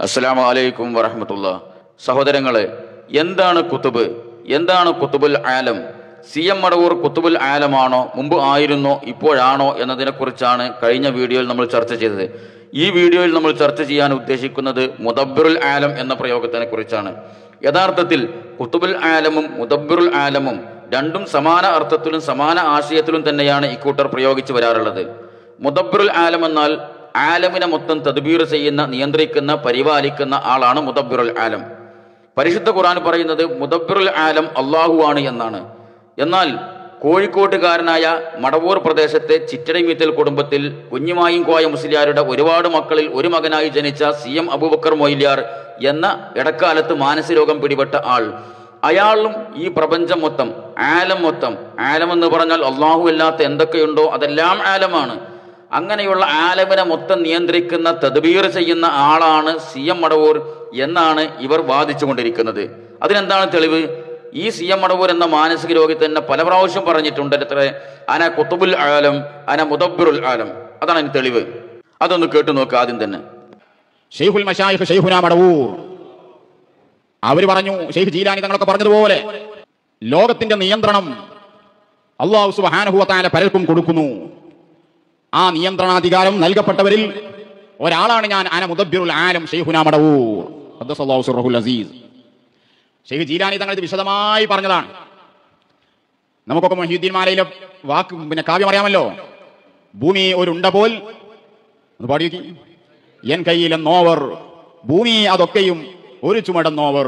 അസ്സലാമു അലൈക്കും വറഹമത്തുള്ള സഹോദരങ്ങളെ എന്താണ് കുത്തുബ് എന്താണ് കുത്തുബുൽ ആലം സി എം മടവൂർ കുത്തുബുൽ ആലമാണോ മുമ്പ് ആയിരുന്നോ ഇപ്പോഴാണോ എന്നതിനെക്കുറിച്ചാണ് കഴിഞ്ഞ വീഡിയോയിൽ നമ്മൾ ചർച്ച ചെയ്തത് ഈ വീഡിയോയിൽ നമ്മൾ ചർച്ച ചെയ്യാൻ ഉദ്ദേശിക്കുന്നത് മുദബ്ബിറുൽ ആലം എന്ന പ്രയോഗത്തിനെ കുറിച്ചാണ് യഥാർത്ഥത്തിൽ കുത്തുബുൽ ആലമും മുദബ്ബിറുൽ ആലമും രണ്ടും സമാന അർത്ഥത്തിലും സമാന ആശയത്തിലും തന്നെയാണ് ഇക്കൂട്ടർ പ്രയോഗിച്ചു വരാറുള്ളത് മുദബ്ബിറുൽ ആലം എന്നാൽ ആലമിനെ മൊത്തം തദ്ബീർ ചെയ്യുന്ന നിയന്ത്രിക്കുന്ന പരിപാലിക്കുന്ന ആളാണ് മുദബ്ബിറുൽ ആലം പരിശുദ്ധ ഖുർആൻ പറയുന്നത് മുദബ്ബിറുൽ ആലം അള്ളാഹുവാണ് എന്നാണ് എന്നാൽ കോഴിക്കോട്ടുകാരനായ മടവൂർ പ്രദേശത്തെ ചിറ്റടിമീത്തൽ കുടുംബത്തിൽ കുഞ്ഞുമായും കോയ മുസ്ലിയാരുടെ ഒരുപാട് മക്കളിൽ ഒരു മകനായി ജനിച്ച സി എം അബൂബക്കർ മൊയ്ലിയാർ എന്ന ഇടക്കാലത്ത് മാനസരോഗം പിടിപെട്ട ആൾ അയാളും ഈ പ്രപഞ്ചം മൊത്തം ആലം മൊത്തം ആലം എന്ന് പറഞ്ഞാൽ അള്ളാഹു അല്ലാത്ത എന്തൊക്കെയുണ്ടോ അതെല്ലാം ആലമാണ് അങ്ങനെയുള്ള ആലമിനെ മൊത്തം നിയന്ത്രിക്കുന്ന തദ്ബീർ ചെയ്യുന്ന ആളാണ് സി എം മടവൂർ എന്നാണ് ഇവർ വാദിച്ചു കൊണ്ടിരിക്കുന്നത് അതിനെന്താണ് തെളിവ് ഈ സി എം മടവൂർ എന്ന മാനസിക രോഗി തന്നെ പല പ്രാവശ്യം പറഞ്ഞിട്ടുണ്ട് എത്ര അന കുത്തുബുൽ ആലം അന മുദബ്ബിറുൽ ആലം അതാണ് അതിന് തെളിവ് അതൊന്ന് കേട്ടു നോക്കുക ആദ്യം തന്നെ ഷെയ്ഖുൽ മഷായിഖ് ഷെയ്ഖുന മടവൂർ അവർ പറഞ്ഞു ഷെയ്ഖ് ജീലാനി തങ്ങളൊക്കെ പറഞ്ഞതുപോലെ ലോകത്തിന്റെ നിയന്ത്രണം അള്ളാഹു സുബാനുഭവത്തായ പലർക്കും കൊടുക്കുന്നു ആ നിയന്ത്രണാധികാരം നൽകപ്പെട്ടവരിൽ ഒരാളാണ് ഞാൻ അന മുദബ്ബിറുൽ ആലം ഷെയ്ഖുന മടവൂർ ഖദ്ദസല്ലാഹു സിർറഹുൽ അസീസ് ഷെയ്ഖ് ജീലാനി തങ്ങൾ ഇത് വിശദമായി പറഞ്ഞതാണ് നമുക്കൊക്കെ മൊഹീദ്ദീൻ മാലയിലെ വാക്ക് പിന്നെ കാവ്യം അറിയാമല്ലോ ഭൂമി ഒരു ഉണ്ട പോൽ ഒന്ന് പാടി നോക്കി എൻ കയ്യിലെ നോവർ ഭൂമി അതൊക്കെയും ഒരു ചുമടെന്നോവർ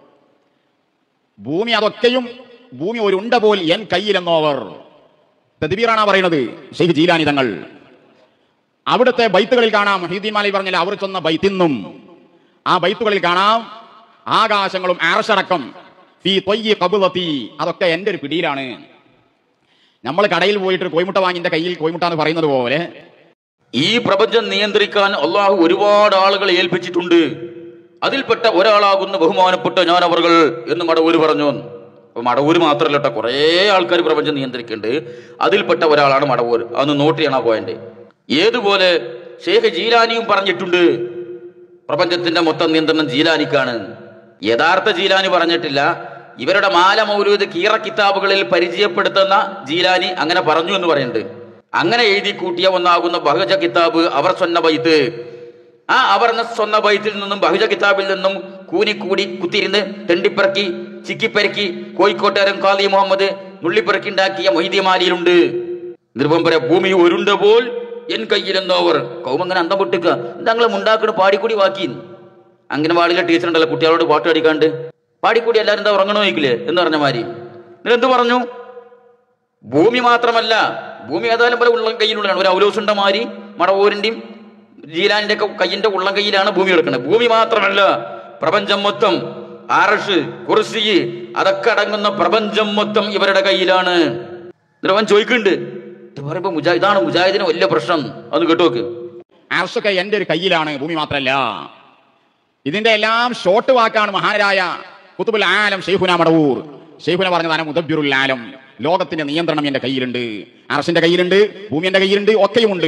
ഭൂമി അതൊക്കെയും ഭൂമി ഒരു ഉണ്ട പോൽ എൻ കയ്യിലെന്നോവർ തദ്ബീറാണ് പറയുന്നത് ഷെയ്ഖ് ജീലാനി തങ്ങൾ അവിടുത്തെ ബൈത്തുകളിൽ കാണാം ഹീദീൻ മാലി പറഞ്ഞാൽ അവർ ചൊന്ന ബൈത്തിന്നും ആ ബൈത്തുകളിൽ കാണാം ആകാശങ്ങളും ആർഷടക്കം ഫീ തൊയ്യി കബുലത്തി അതൊക്കെ എൻ്റെ ഒരു പിടിയിലാണ് നമ്മൾ കടയിൽ പോയിട്ട് കോയിമുട്ട വാങ്ങിന്റെ കയ്യിൽ കോയിമുട്ട എന്ന് പറയുന്നത് പോലെ ഈ പ്രപഞ്ചം നിയന്ത്രിക്കാൻ അള്ളാഹു ഒരുപാട് ആളുകളെ ഏൽപ്പിച്ചിട്ടുണ്ട് അതിൽപ്പെട്ട ഒരാളാകുന്ന ബഹുമാനപ്പെട്ട ഞാൻ അവർകൾ എന്ന് മടവൂര് പറഞ്ഞു അപ്പൊ മടവൂര് മാത്രമല്ല കേട്ടോ കുറേ ആൾക്കാർ പ്രപഞ്ചം നിയന്ത്രിക്കുന്നുണ്ട് അതിൽപ്പെട്ട ഒരാളാണ് മടവൂർ അന്ന് നോട്ട് ചെയ്യണ പോയിന്റ് ഏതുപോലെ ഷേഖ് ജീലാനിയും പറഞ്ഞിട്ടുണ്ട് പ്രപഞ്ചത്തിന്റെ മൊത്തം നിയന്ത്രണം ജീലാനിക്കാണ് യഥാർത്ഥ ജീലാനി പറഞ്ഞിട്ടില്ല ഇവരുടെ മാല മൗലൂദ് കീറ കിതാബുകളിൽ പരിചയപ്പെടുത്തുന്ന ജീലാനി അങ്ങനെ പറഞ്ഞു എന്ന് പറയുന്നുണ്ട് അങ്ങനെ എഴുതി കൂട്ടിയ ഒന്നാകുന്ന ബഹജ കിതാബ് അവർ സ്വന്ന ബൈത്ത് ആ അവർ എന്ന സ്വന്ന ബൈത്തിൽ നിന്നും ബഹുജ കിതാബിൽ നിന്നും കൂനിക്കൂടി കുത്തിയിരുന്ന് തെണ്ടിപ്പിറക്കി ചിക്കിപ്പെരക്കി കോഴിക്കോട്ടുകാരൻ കാലി മുഹമ്മദ് നുള്ളിപ്പിറക്കി ഉണ്ടാക്കിയ മൊയ്തിമാലിയിലുണ്ട് നിർബന്ധര ഭൂമി ഒരുണ്ട പോൽ എൻ കയ്യിലെന്നോവർ കൗമങ്ങനെ അന്തം പൊട്ടിക്ക എന്താ ഉണ്ടാക്കണ പാടിക്കൂടി വാക്കി അംഗനവാടിയിലെ ടീച്ചർ ഉണ്ടല്ലോ കുട്ടികളോട് പാട്ട് അടിക്കാണ്ട് പാടിക്കൂടി എല്ലാവരും എന്താ ഉറങ്ങണോ ചോദിക്കില്ലേ എന്ന് പറഞ്ഞ മാതിരി എന്നിട്ട് എന്ത് പറഞ്ഞു ഭൂമി മാത്രമല്ല ഭൂമി ഏതായാലും പല ഉള്ളം കയ്യിലുള്ളതാണ് ഒരു ഔലോസുണ്ട മാതിരി മടവൂരിന്റെയും ജീലാനിന്റെ ഒക്കെ കയ്യിന്റെ ഉള്ളം കയ്യിലാണ് ഭൂമി കിടക്കുന്നത് ഭൂമി മാത്രമല്ല പ്രപഞ്ചം മൊത്തം ആറഷ് കുർസി അതൊക്കെ അടങ്ങുന്ന പ്രപഞ്ചം മൊത്തം ഇവരുടെ കയ്യിലാണ് എന്നിട്ട് അവൻ ചോദിക്കുന്നുണ്ട് ഇത് പറയുമ്പോ മുജാ ഇതാണ് മുജാഹിദിന് വലിയ പ്രശ്നം അതൊന്ന് കേട്ടോക്ക് ആർഷൊക്കെ എൻ്റെ ഒരു കയ്യിലാണ് ഭൂമി മാത്രമല്ല ഇതിന്റെ എല്ലാം ഷോർട്ട് വാക്കാണ് മഹാനരായ കുത്തുബുൽ ആലം ഷെയ്ഖുന മടവൂർ ഷെയ്ഖുന പറഞ്ഞതാണ് മുദബ്ബിറുൽ ആലം ലോകത്തിന്റെ നിയന്ത്രണം എന്റെ കയ്യിലുണ്ട് അർഷിന്റെ കയ്യിലുണ്ട് ഭൂമി എന്റെ കയ്യിലുണ്ട് ഒക്കെയുമുണ്ട്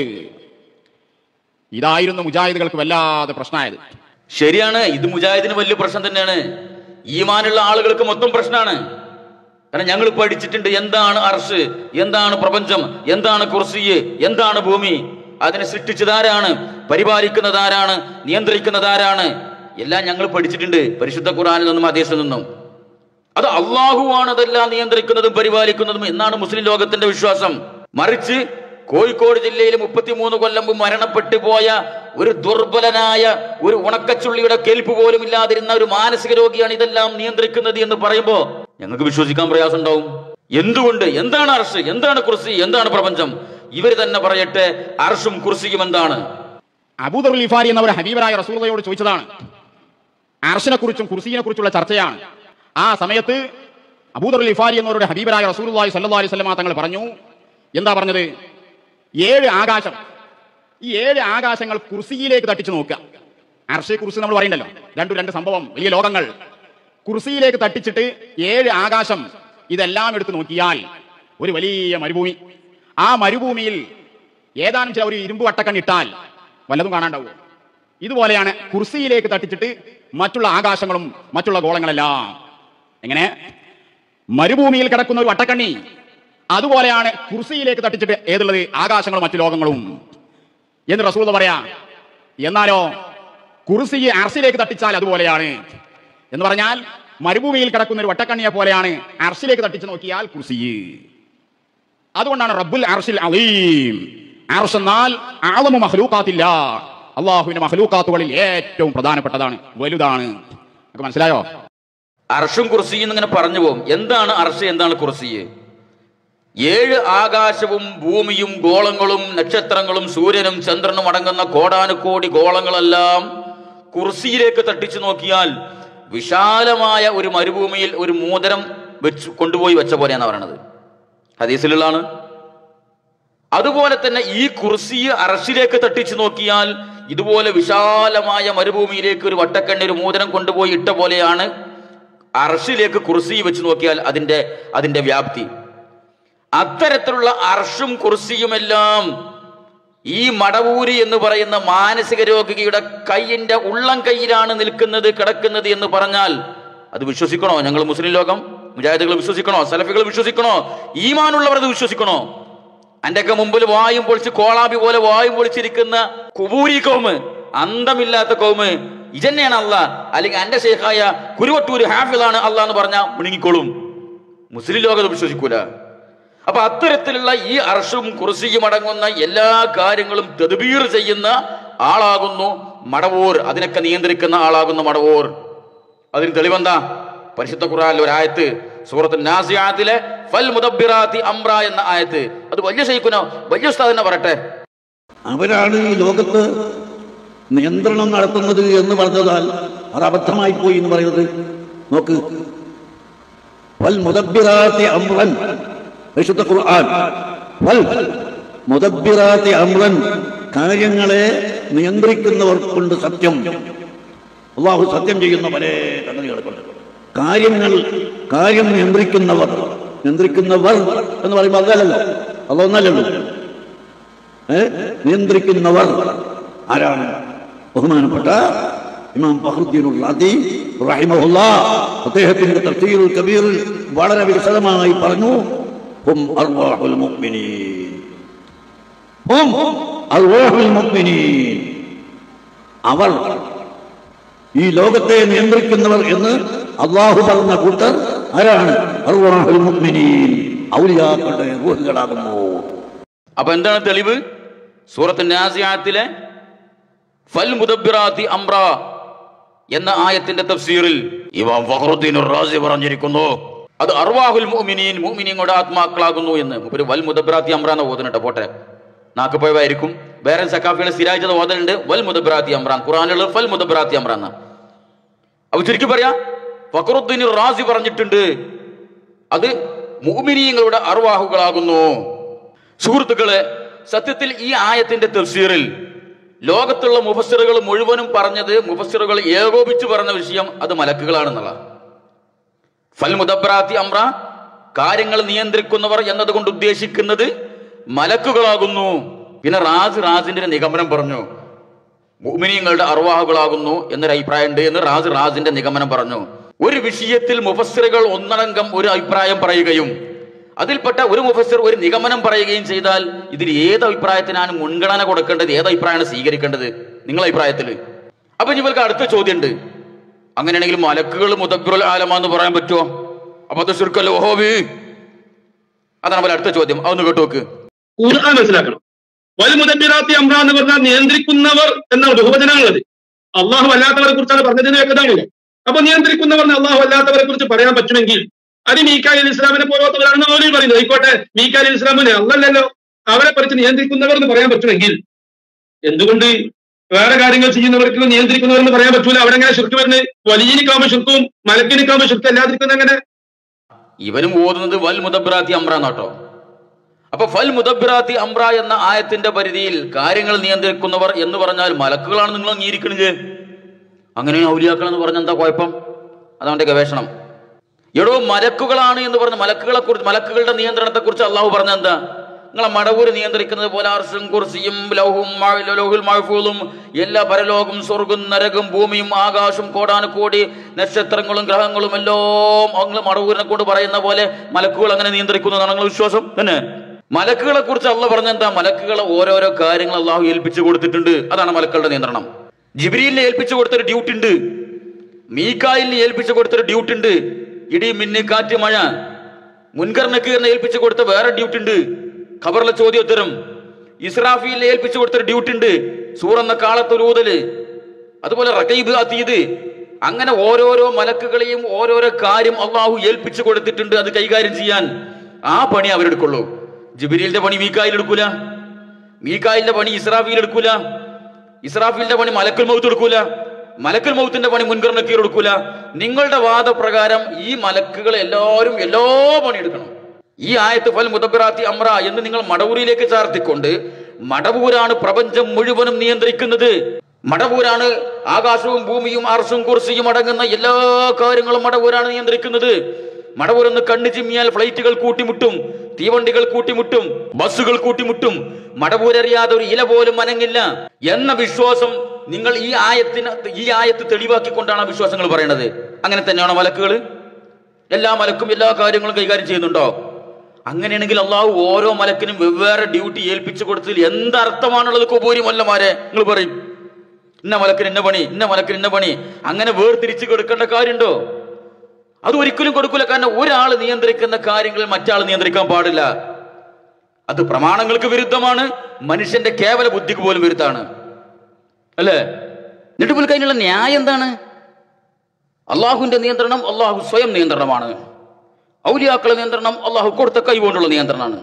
ഇതായിരുന്നു മുജാഹിദുകൾക്ക് വല്ലാതെ പ്രശ്നമായത് ശരിയാണ് ഇത് മുജാഹിദിന് വലിയ പ്രശ്നം തന്നെയാണ് ഈമാനുള്ള ആളുകൾക്ക് മൊത്തം പ്രശ്നമാണ് കാരണം ഞങ്ങൾ പഠിച്ചിട്ടുണ്ട് എന്താണ് അർഷ് എന്താണ് പ്രപഞ്ചം എന്താണ് കുർസിയ് എന്താണ് ഭൂമി അതിനെ സൃഷ്ടിച്ചതാരാണ് പരിപാലിക്കുന്നതാരാണ് നിയന്ത്രിക്കുന്നതാരാണ് എല്ലാം ഞങ്ങൾ പഠിച്ചിട്ടുണ്ട് പരിശുദ്ധ ഖുറാനിൽ നിന്നും ഹദീസിൽ നിന്നും അത് അള്ളാഹുവാണ് അതെല്ലാം നിയന്ത്രിക്കുന്നതും പരിപാലിക്കുന്നതും എന്നാണ് മുസ്ലിം ലോകത്തിന്റെ വിശ്വാസം മറിച്ച് കോഴിക്കോട് ജില്ലയിൽ മുപ്പത്തിമൂന്ന് കൊല്ലം മുമ്പ് മരണപ്പെട്ടു പോയ ഒരു ദുർബലനായ ഒരു ഉണക്കച്ചുള്ളിയുടെ കേൾപ്പ് പോലും ഇല്ലാതിരുന്ന ഒരു മാനസിക രോഗിയാണ് ഇതെല്ലാം നിയന്ത്രിക്കുന്നത് എന്ന് പറയുമ്പോൾ ഞങ്ങൾക്ക് വിശ്വസിക്കാൻ പ്രയാസം ഉണ്ടാവും എന്തുകൊണ്ട് എന്താണ് അർഷ് എന്താണ് കുർസി എന്താണ് പ്രപഞ്ചം ഇവർ തന്നെ പറയട്ടെ അർഷും കുർസിയും എന്താണ് അബൂദർ ലിഫാരി എന്നവർ ഹബീബരായ റസൂലയോട് ചോദിച്ചതാണ് അർഷിനെ കുറിച്ചും കുർസിയെ കുറിച്ചുള്ള ചർച്ചയാണ് ആ സമയത്ത് അബൂദർ ലിഫാരി എന്നവരുടെ ഹബീബരായ റസൂലുള്ളാഹി സ്വല്ലല്ലാഹി അലൈഹി വസല്ലമ തങ്ങൾ പറഞ്ഞു എന്താ പറഞ്ഞത് ഏഴ് ആകാശം ഈ ഏഴ് ആകാശങ്ങൾ കുർസിയിലേക്ക് തട്ടിച്ചു നോക്കുക അർഷ കുർസി നമ്മൾ പറയണ്ടല്ലോ രണ്ടു രണ്ട് സംഭവം വലിയ ലോകങ്ങൾ കുർസിയിലേക്ക് തട്ടിച്ചിട്ട് ഏഴ് ആകാശം ഇതെല്ലാം എടുത്ത് നോക്കിയാൽ ഒരു വലിയ മരുഭൂമി ആ മരുഭൂമിയിൽ ഏതാനും ചില ഒരു ഇരുമ്പ് വട്ടക്കണ്ണിട്ടാൽ വല്ലതും കാണാണ്ടാവുമോ ഇതുപോലെയാണ് കുർസിയിലേക്ക് തട്ടിച്ചിട്ട് മറ്റുള്ള ആകാശങ്ങളും മറ്റുള്ള ഗോളങ്ങളെല്ലാം എങ്ങനെ മരുഭൂമിയിൽ കിടക്കുന്ന ഒരു വട്ടക്കണ്ണി അതുപോലെയാണ് കുർസിയിലേക്ക് തട്ടിച്ചിട്ട് ഏതുള്ളത് ആകാശങ്ങളും മറ്റു ലോകങ്ങളും എന്ന് റസൂൽ പറയാ എന്നാലോ കുർസിയെ അർസിലേക്ക് തട്ടിച്ചാൽ അതുപോലെയാണ് എന്ന് പറഞ്ഞാൽ മരുഭൂമിയിൽ കിടക്കുന്ന ഒരു വട്ടക്കണ്ണിയെ പോലെയാണ് അർസിലേക്ക് തട്ടിച്ച് നോക്കിയാൽ കുർസി അതുകൊണ്ടാണ് റബ്ബുൽ അർഷിൽ അലീം അർഷ് എന്നാൽ ആളമു മഹ്ലൂക്കാത്തില്ല അള്ളാഹുവിന്റെ മഹ്ലൂക്കാത്തുകളിൽ ഏറ്റവും പ്രധാനപ്പെട്ടതാണ് വലുതാണ് നമുക്ക് മനസ്സിലായോ അർഷും കുർസിയും ഇങ്ങനെ പറഞ്ഞു പോകും എന്താണ് അർഷ് എന്താണ് കുർസി ഏഴ് ആകാശവും ഭൂമിയും ഗോളങ്ങളും നക്ഷത്രങ്ങളും സൂര്യനും ചന്ദ്രനും അടങ്ങുന്ന കോടാനുകോടി ഗോളങ്ങളെല്ലാം കുർസിയിലേക്ക് തട്ടിച്ചു നോക്കിയാൽ വിശാലമായ ഒരു മരുഭൂമിയിൽ ഒരു മോതിരം വെച്ച് കൊണ്ടുപോയി വെച്ച പോലെയാണ് പറയണത് ഹദീസിലുള്ളതാണ് അതുപോലെ തന്നെ ഈ കുർസിയെ അറശിലേക്ക് തട്ടിച്ചു നോക്കിയാൽ ഇതുപോലെ വിശാലമായ മരുഭൂമിയിലേക്ക് ഒരു വട്ടക്കണ്ണി ഒരു മോതിരം കൊണ്ടുപോയി ഇട്ട പോലെയാണ് അർഷിലേക്ക് കുർസി വെച്ച് നോക്കിയാൽ അതിന്റെ അതിന്റെ വ്യാപ്തി അത്തരത്തിലുള്ള അർഷും കുർസിയുമെല്ലാം ഈ മടവൂരി എന്ന് പറയുന്ന മാനസിക രോഗിയുടെ കൈയിന്റെ ഉള്ളം കൈയിലാണ് നിൽക്കുന്നത് കിടക്കുന്നത് എന്ന് പറഞ്ഞാൽ അത് വിശ്വസിക്കണോ ഞങ്ങൾ മുസ്ലിം ലോകം മുജാഹിദുകൾ വിശ്വസിക്കണോ സലഫികൾ വിശ്വസിക്കണോ ഈമാനുള്ളവർ അത് വിശ്വസിക്കണോ ഒക്കെ മുമ്പിൽ വായും പൊളിച്ച് കോളാബി പോലെ വായും പൊളിച്ചിരിക്കുന്ന കുബൂരി കൗമ് അന്തമില്ലാത്ത കൗമ് ഇതന്നെയാണ് അല്ല അല്ലെങ്കിൽ എന്റെ ഷെയ്ഖായ കുരുവട്ടൂര് ഹാഫിളാണ് അല്ല എന്ന് പറഞ്ഞാൽ മുണുങ്ങിക്കോളും മുസ്ലിം ലോകം അത് വിശ്വസിക്കൂല അപ്പൊ അത്തരത്തിലുള്ള ഈ അർഷും കുർസിയും അടങ്ങുന്ന എല്ലാ കാര്യങ്ങളും തെതുബീർ ചെയ്യുന്ന ആളാകുന്നു മടവൂർ അതിനൊക്കെ നിയന്ത്രിക്കുന്ന ആളാകുന്നു മടവൂർ അതിന് തെളിവെന്താ പരിശുദ്ധ ഖുർആനിലെ ഒരു ആയത്ത് സൂറത്ത് നാസിയാത്തിലെ ഫൽ മുദബ്ബിറാത്തി അംറ എന്ന ആയത്ത് അത് വലിയ ശൈക്കുനോ വലിയ ഉസ്താദ് തന്നെ പറയട്ടെ അവരാണ് ഈ ലോകത്ത് നിയന്ത്രണം നടത്തുന്നത് എന്ന് പറഞ്ഞതാൽ അത് അബദ്ധമായി പോയി എന്ന് പറയുന്നത് നോക്ക് വൽ മുദബ്ബിറാത്തി അമ്രൻ പരിശുദ്ധ ഖുർആൻ വൽ മുദബ്ബിറാത്തി അമ്രൻ കാര്യങ്ങളെ നിയന്ത്രിക്കുന്നവർ കൊണ്ട് സത്യം അള്ളാഹു സത്യം ചെയ്യുന്ന പല സംഗതികളെ കൊണ്ട് കാര്യങ്ങൾ കാര്യം നിയന്ത്രിക്കുന്നവർ നിയന്ത്രിക്കുന്നവർ എന്ന് പറയുമ്പോൾ അതല്ലല്ലോ അതൊന്നല്ലല്ലോ ഏ? നിയന്ത്രിക്കുന്നവർ ആരാണ് ബഹുമാനപ്പെട്ട ഇമാം ഫഹ്റുദ്ദീൻ റാദി റഹിമഹുല്ലാ അദ്ദേഹത്തിന്റെ തഫ്സീറുൽ കബീറിൽ വളരെ വിശദമായി പറഞ്ഞു ഹും അർവാഹുൽ മുഅ്മിനീൻ ഹും അർവാഹുൽ മുഅ്മിനീൻ അവർ ഈ ലോകത്തെ നിയന്ത്രിക്കുന്നവർ എന്ന് അള്ളാഹു പറഞ്ഞ കൂട്ടർ ആരാണ് അർവാഹുൽ മുഅ്മിനീൻ ഔലിയാക്കളുടെ റൂഹുകളാകുന്നു അപ്പൊ എന്താണ് തെളിവ് സൂറത്ത് നാസിയാത്തിലെ ഫൽ മുദബ്ബിറാത്തി അംറ എന്ന ആയത്തിന്റെ തഫ്സീറിൽ ഇമാം ഫഖറുദ്ദീൻ റാസി പറഞ്ഞിരിക്കുന്നു അത് അർവാഹുൽ മുഅ്മിനീൻ മുഅ്മിനീങ്ങളുടെ ആത്മാക്കളാകുന്നു എന്ന് ഒരു വൽ മുദബ്ബിറാത്തി അംറ എന്ന ഓതുന്നുണ്ട് പോട്ടെ നാക്ക് പോയവായിരിക്കും വേറെ സക്കാഫിയുടെ സ്ഥിരാഴ്ചത ഓതലുണ്ട് വൽ മുദബ്ബിറാത്തി അംറാൻ ഖുറാനിലുള്ള ഫൽ മുദബ്ബിറാത്തി അംറ എന്ന അപ്പൊ ചുരുക്കി പറയാ ഫഖറുദ്ദീൻ റാസി പറഞ്ഞിട്ടുണ്ട് അത് മുഅ്മിനീങ്ങളുടെ അർവാഹുകളാകുന്നു സുഹൃത്തുക്കളെ സത്യത്തിൽ ഈ ആയത്തിന്റെ തഫ്സീറിൽ ലോകത്തുള്ള മുഫസ്സിറുകൾ മുഴുവനും പറഞ്ഞത് മുഫസ്സിറുകൾ ഏകോപിച്ച് പറഞ്ഞ വിഷയം അത് മലക്കുകളാണെന്നുള്ള ഫൽ മുദബ്രാത്തി അമ്ര കാര്യങ്ങൾ നിയന്ത്രിക്കുന്നവർ എന്നതുകൊണ്ട് ഉദ്ദേശിക്കുന്നത് മലക്കുകളാകുന്നു പിന്നെ റാസ് റാസിന്റെ ഒരു നിഗമനം പറഞ്ഞു മുഅ്മിനീങ്ങളുടെ അർവാഹുകളാകുന്നു എന്നൊരു അഭിപ്രായം ഉണ്ട് എന്ന് റാസ് റാസിന്റെ നിഗമനം പറഞ്ഞു ഒരു വിഷയത്തിൽ മുഫസ്സിറുകൾ ഒന്നടങ്കം ഒരു അഭിപ്രായം പറയുകയും അതിൽപ്പെട്ട ഒരു മുഫസ്സിർ ഒരു നിഗമനം പറയുകയും ചെയ്താൽ ഇതിൽ ഏത് അഭിപ്രായത്തിനാണ് മുൻഗണന കൊടുക്കേണ്ടത് ഏത് അഭിപ്രായമാണ് സ്വീകരിക്കേണ്ടത് നിങ്ങളെ അഭിപ്രായത്തിൽ അപ്പൊ ഇനി ഇവർക്ക് അടുത്ത ചോദ്യമുണ്ട് അങ്ങനെയാണെങ്കിൽ മലക്കുകൾ മുദബ്ബിറുൽ ആലമാന്ന് പറയാൻ പറ്റുമോ അപ്പൊ അത് ശുർക്കല്ലോ ഓഹോബി അതാണ് പോലെ അടുത്ത ചോദ്യം അതൊന്ന് കേട്ടു നോക്ക് ഖുർആൻ മനസ്സിലാക്കണം വൽ മുദബ്ബിറാത്തി അംറ എന്ന് പറഞ്ഞാൽ നിയന്ത്രിക്കുന്നവർ എന്നാണ് ബഹുവചനമുള്ളത് അള്ളാഹു അല്ലാത്തവരെ കുറിച്ചാണ് പറഞ്ഞതിന് വ്യക്തതാണല്ലോ അപ്പൊ നിയന്ത്രിക്കുന്നവർ എന്ന് അള്ളാഹു അല്ലാത്തവരെ കുറിച്ച് പറയാൻ പറ്റുമെങ്കിൽ അത് മീക്കാൽ ഇസ്ലാമിനെ പോലാത്തവരാണെന്ന് മൗലവി പറയുന്നത് ആയിക്കോട്ടെ മീക്കാൽ ഇസ്ലാമിനെ അല്ലല്ലോ അവരെ പറിച്ച് നിയന്ത്രിക്കുന്നവർ എന്ന് പറയാൻ പറ്റുമെങ്കിൽ എന്തുകൊണ്ട് വേറെ കാര്യങ്ങൾ ചെയ്യുന്നവർക്ക് നിയന്ത്രിക്കുന്നവർ എന്ന് പറയാൻ പറ്റൂല അവിടെ എങ്ങനെ ശുർക്ക് വരുന്നത് വലിയനിക്കാവുമ്പോ ശുർക്കും മലക്കിനിക്കാവുമ്പോ ശുർക്ക് അല്ലാതിരിക്കുന്ന എങ്ങനെ ഇവനും ഓതുന്നത് വൽ മുദബ്ബിറാത്തി അമ്ര എന്നാട്ടോ അപ്പൊ ഫൽ മുദബ്ബിറാത്തി അമ്ര എന്ന ആയത്തിന്റെ പരിധിയിൽ കാര്യങ്ങൾ നിയന്ത്രിക്കുന്നവർ എന്ന് പറഞ്ഞാൽ മലക്കുകളാണ് നിങ്ങൾ അംഗീകരിക്കണില്ലേ അങ്ങനെ ഔലിയാക്കൾ എന്ന് പറഞ്ഞ എന്താ കുഴപ്പം അതവന്റെ ഗവേഷണം എടോ മലക്കുകളാണ് എന്ന് പറഞ്ഞ മലക്കുകളെ കുറിച്ച് മലക്കുകളുടെ നിയന്ത്രണത്തെ കുറിച്ച് അള്ളാഹു പറഞ്ഞ എന്താ നിങ്ങളെ മടവൂര് നിയന്ത്രിക്കുന്നത് പോലെ അർഷും കുർസിയും ലൗഹും മ- ലൗഹുൽ മഹഫൂലും എല്ലാ പരലോകം സ്വർഗം നരകം ഭൂമിയും ആകാശം കോടാനുകോടി നക്ഷത്രങ്ങളും ഗ്രഹങ്ങളും എല്ലാം നിങ്ങൾ മടവൂരിനെ കൊണ്ട് പറയുന്ന പോലെ മലക്കുകൾ അങ്ങനെ നിയന്ത്രിക്കുന്നതാണ് നിങ്ങൾ വിശ്വാസം തന്നെ മലക്കുകളെ കുറിച്ച് അള്ള പറഞ്ഞെന്താ മലക്കുകളെ ഓരോരോ കാര്യങ്ങൾ അള്ളാഹു ഏൽപ്പിച്ചു കൊടുത്തിട്ടുണ്ട് അതാണ് മലക്കളുടെ നിയന്ത്രണം ജിബ്രീലിനെ ഏൽപ്പിച്ചു കൊടുത്തൊരു ഡ്യൂട്ടി ഉണ്ട് മീക്കായിലിനെ ഏൽപ്പിച്ചു കൊടുത്തൊരു ഡ്യൂട്ടി ഉണ്ട് ഇടി മിന്ന് കാറ്റ് മഴ മുൻകർ നക്കീറിനെ ഏൽപ്പിച്ചു കൊടുത്ത വേറെ ഡ്യൂട്ടി ഉണ്ട് ഖബറിലെ ചോദ്യോത്തരം ഇസ്രാഫീലിനെ ഏൽപ്പിച്ചു കൊടുത്തൊരു ഡ്യൂട്ടി ഉണ്ട് സൂറെന്ന കാളത്തൊരൂതല് അതുപോലെ റക്കീബ് അതീത് അങ്ങനെ ഓരോരോ മലക്കുകളെയും ഓരോരോ കാര്യം അള്ളാഹു ഏൽപ്പിച്ചു കൊടുത്തിട്ടുണ്ട് അത് കൈകാര്യം ചെയ്യാൻ ആ പണി അവരെടുക്കുള്ളൂ ജിബിരിലിന്റെ പണി മീക്കായിൽ എടുക്കൂല മീക്കായിലിന്റെ പണി ഇസ്രാഫീൽ എടുക്കൂല ഇസ്രാഫീലിന്റെ പണി മലക്കുൽ മൗത്ത് എടുക്കൂല മലക്കുൽ മൗത്തിന്റെ പണി മുൻകർ നക്കീർ എടുക്കൂല നിങ്ങളുടെ വാദപ്രകാരം ഈ മലക്കുകൾ എല്ലാവരും എല്ലാ പണി എടുക്കണം ഈ ആയത്ത് ഫൽ മുദബിറാത്തി അമ്ര എന്ന് നിങ്ങൾ മടവൂരിലേക്ക് ചാർത്തിക്കൊണ്ട് മടവൂരാണ് പ്രപഞ്ചം മുഴുവനും നിയന്ത്രിക്കുന്നത് മടവൂരാണ് ആകാശവും ഭൂമിയും അർഷും കുർസിയും അടങ്ങുന്ന എല്ലാ കാര്യങ്ങളും മടവൂരാണ് നിയന്ത്രിക്കുന്നത് മടവൂരെന്ന് കണ്ണു ചിമ്മിയാൽ ഫ്ലൈറ്റുകൾ കൂട്ടിമുട്ടും തീവണ്ടികൾ കൂട്ടിമുട്ടും ബസ്സുകൾ കൂട്ടിമുട്ടും മടവൂരറിയാതെ ഒരു ഇല പോലും അനങ്ങില്ല എന്ന വിശ്വാസം നിങ്ങൾ ഈ ആയത്തിന് ഈ ആയത്ത് തെളിവാക്കിക്കൊണ്ടാണ് ആ വിശ്വാസങ്ങൾ പറയുന്നത് അങ്ങനെ തന്നെയാണോ മലക്കുകൾ എല്ലാ മലക്കും എല്ലാ കാര്യങ്ങളും കൈകാര്യം ചെയ്യുന്നുണ്ടോ അങ്ങനെയാണെങ്കിൽ അള്ളാഹു ഓരോ മലക്കിനും വെവ്വേറെ ഡ്യൂട്ടി ഏൽപ്പിച്ചു കൊടുത്തതിൽ എന്തർത്ഥമാണുള്ളത് കൊബൂരി മല്ലമാരെ നിങ്ങൾ പറയും ഇന്ന മലക്കിന് ഇന്ന പണി ഇന്ന മലക്കിന് ഇന്ന പണി അങ്ങനെ വേർതിരിച്ച് കൊടുക്കേണ്ട കാര്യമുണ്ടോ അത് ഒരിക്കലും കൊടുക്കില്ല കാരണം ഒരാൾ നിയന്ത്രിക്കുന്ന കാര്യങ്ങൾ മറ്റാൾ നിയന്ത്രിക്കാൻ പാടില്ല അത് പ്രമാണങ്ങൾക്ക് വിരുദ്ധമാണ് മനുഷ്യന്റെ കേവല ബുദ്ധിക്ക് പോലും വിരുദ്ധാണ് അല്ലേ എന്നിട്ട് പുള്ളിക്ക് അതിനുള്ള ന്യായം എന്താണ് അള്ളാഹുവിന്റെ നിയന്ത്രണം അള്ളാഹു സ്വയം നിയന്ത്രണമാണ് ഔലിയാക്കളെ നിയന്ത്രണം അള്ളാഹു കൊടുത്ത കൈകൊണ്ടുള്ള നിയന്ത്രണമാണ്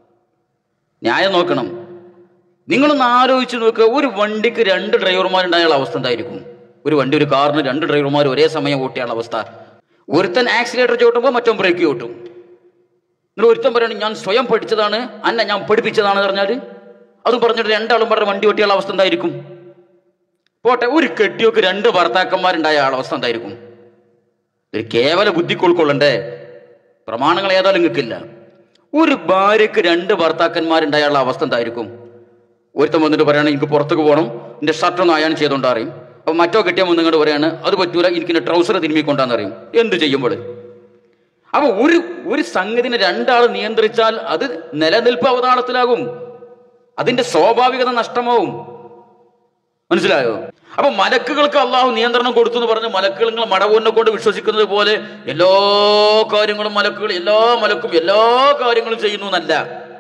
ന്യായം നോക്കണം നിങ്ങളൊന്ന് ആലോചിച്ച് നോക്കുക ഒരു വണ്ടിക്ക് രണ്ട് ഡ്രൈവർമാരുണ്ടായുള്ള അവസ്ഥ എന്തായിരിക്കും ഒരു വണ്ടി ഒരു കാറിന് രണ്ട് ഡ്രൈവർമാർ ഒരേ സമയം ഓട്ടിയുള്ള അവസ്ഥ ഒരുത്തൻ ആക്സിലേറ്റർ ചവിട്ടുമ്പോൾ മറ്റോ ബ്രേക്ക് ചവിട്ടും നിങ്ങൾ ഒരുത്തൻ പറയണം ഞാൻ സ്വയം പഠിച്ചതാണ് അന്ന ഞാൻ പഠിപ്പിച്ചതാണ് പറഞ്ഞാൽ അതും പറഞ്ഞിട്ട് രണ്ടാളും പറഞ്ഞ വണ്ടി ഓട്ടിയുള്ള അവസ്ഥ എന്തായിരിക്കും പോട്ടെ ഒരു കെട്ടിയൊക്കെ രണ്ട് ഭർത്താക്കന്മാരുണ്ടായ ആളെ അവസ്ഥ എന്തായിരിക്കും ഒരു കേവല ബുദ്ധിക്ക് ഉൾക്കൊള്ളണ്ടേ പ്രമാണങ്ങൾ ഏതായാലും നിങ്ങൾക്കില്ല ഒരു ഭാര്യക്ക് രണ്ട് ഭർത്താക്കന്മാരുണ്ടായുള്ള അവസ്ഥ എന്തായിരിക്കും ഒരുത്തൻ വന്നിട്ട് പറയണം എനിക്ക് പുറത്തേക്ക് പോകണം എൻ്റെ ഷർട്ടൊന്നും അയാൻ ചെയ്തുകൊണ്ട് അറിയും അപ്പൊ മറ്റോ കിട്ടിയ മുന്നിങ്ങോട്ട് പറയാണ് അത് പറ്റൂല എനിക്ക് എൻ്റെ ട്രൗസർ തിരുമ്മിക്കൊണ്ടാന്ന് അറിയും എന്ത് ചെയ്യുമ്പോൾ അപ്പൊ ഒരു ഒരു സംഗതിനെ രണ്ടാൾ നിയന്ത്രിച്ചാൽ അത് നിലനിൽപ്പ് അവതാളത്തിലാകും അതിന്റെ സ്വാഭാവികത നഷ്ടമാവും മനസ്സിലായോ അപ്പൊ മലക്കുകൾക്ക് അള്ളാഹു നിയന്ത്രണം കൊടുത്തു എന്ന് പറഞ്ഞ് മലക്കുകൾ നിങ്ങൾ മടവൂരിനെ കൊണ്ട് വിശ്വസിക്കുന്നത് പോലെ എല്ലാ കാര്യങ്ങളും മലക്കുകൾ എല്ലാ മലക്കും എല്ലാ കാര്യങ്ങളും ചെയ്യുന്നു എന്നല്ല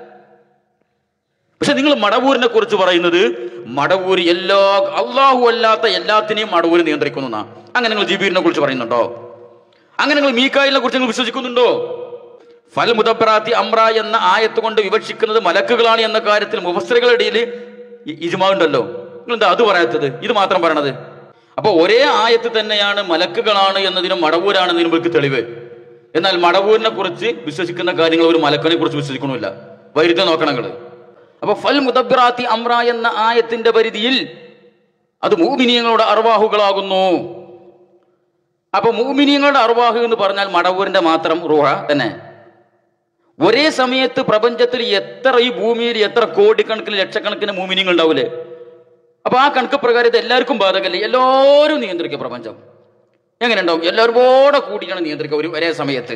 പക്ഷെ നിങ്ങൾ മടവൂരിനെ കുറിച്ച് പറയുന്നത് മടവൂര് എല്ലാ അള്ളാഹു അല്ലാത്ത എല്ലാത്തിനെയും മടവൂര് നിയന്ത്രിക്കുന്നു എന്നാ. അങ്ങനെ നിങ്ങൾ ജിബീറിനെ കുറിച്ച് പറയുന്നുണ്ടോ അങ്ങനെ നിങ്ങൾ മീക്കായിലിനെ കുറിച്ച് നിങ്ങൾ വിശ്വസിക്കുന്നുണ്ടോ ഫൽ മുദബ്ബറാത്തി അമ്ര എന്ന ആയത്ത് കൊണ്ട് വിവക്ഷിക്കുന്നത് മലക്കുകളാണ് എന്ന കാര്യത്തിൽ മുഫസ്സറുകളുടെ ഇടയിൽ ഇജുമാ ഉണ്ടല്ലോ നിങ്ങൾ എന്താ അത് പറയാത്തത് ഇത് മാത്രം പറയണത് അപ്പൊ ഒരേ ആയത്ത് തന്നെയാണ് മലക്കുകളാണ് എന്നതിനും മടവൂരാണ് എന്നതിനും ഇവർക്ക് തെളിവ് എന്നാൽ മടവൂരിനെ കുറിച്ച് വിശ്വസിക്കുന്ന കാര്യങ്ങൾ ഒരു മലക്കനെ കുറിച്ച് വിശ്വസിക്കണമില്ല വൈരുദ്ധ്യം നോക്കണം നിങ്ങള് അപ്പൊ ഫൽ മുദബ്ബറാത്തി അമ്ര എന്ന ആയത്തിന്റെ പരിധിയിൽ അത് മൂമിനിയങ്ങളുടെ അർവാഹുകളാകുന്നു അപ്പൊ മൂമിനിയങ്ങളുടെ അർവാഹു എന്ന് പറഞ്ഞാൽ മടവൂരിന്റെ മാത്രം റൂഹ തന്നെ ഒരേ സമയത്ത് പ്രപഞ്ചത്തിൽ എത്ര ഈ ഭൂമിയിൽ എത്ര കോടിക്കണക്കിന് ലക്ഷക്കണക്കിന് മൂമിനിയങ്ങൾ ഉണ്ടാവൂലേ അപ്പൊ ആ കണക്ക് പ്രകാരം ഇത് എല്ലാവർക്കും ബാധകല്ലേ എല്ലാവരും നിയന്ത്രിക്കുക പ്രപഞ്ചം എങ്ങനെ ഉണ്ടാവും എല്ലാവരും കൂടെ കൂടിയാണ് നിയന്ത്രിക്കുക ഒരു ഒരേ സമയത്ത്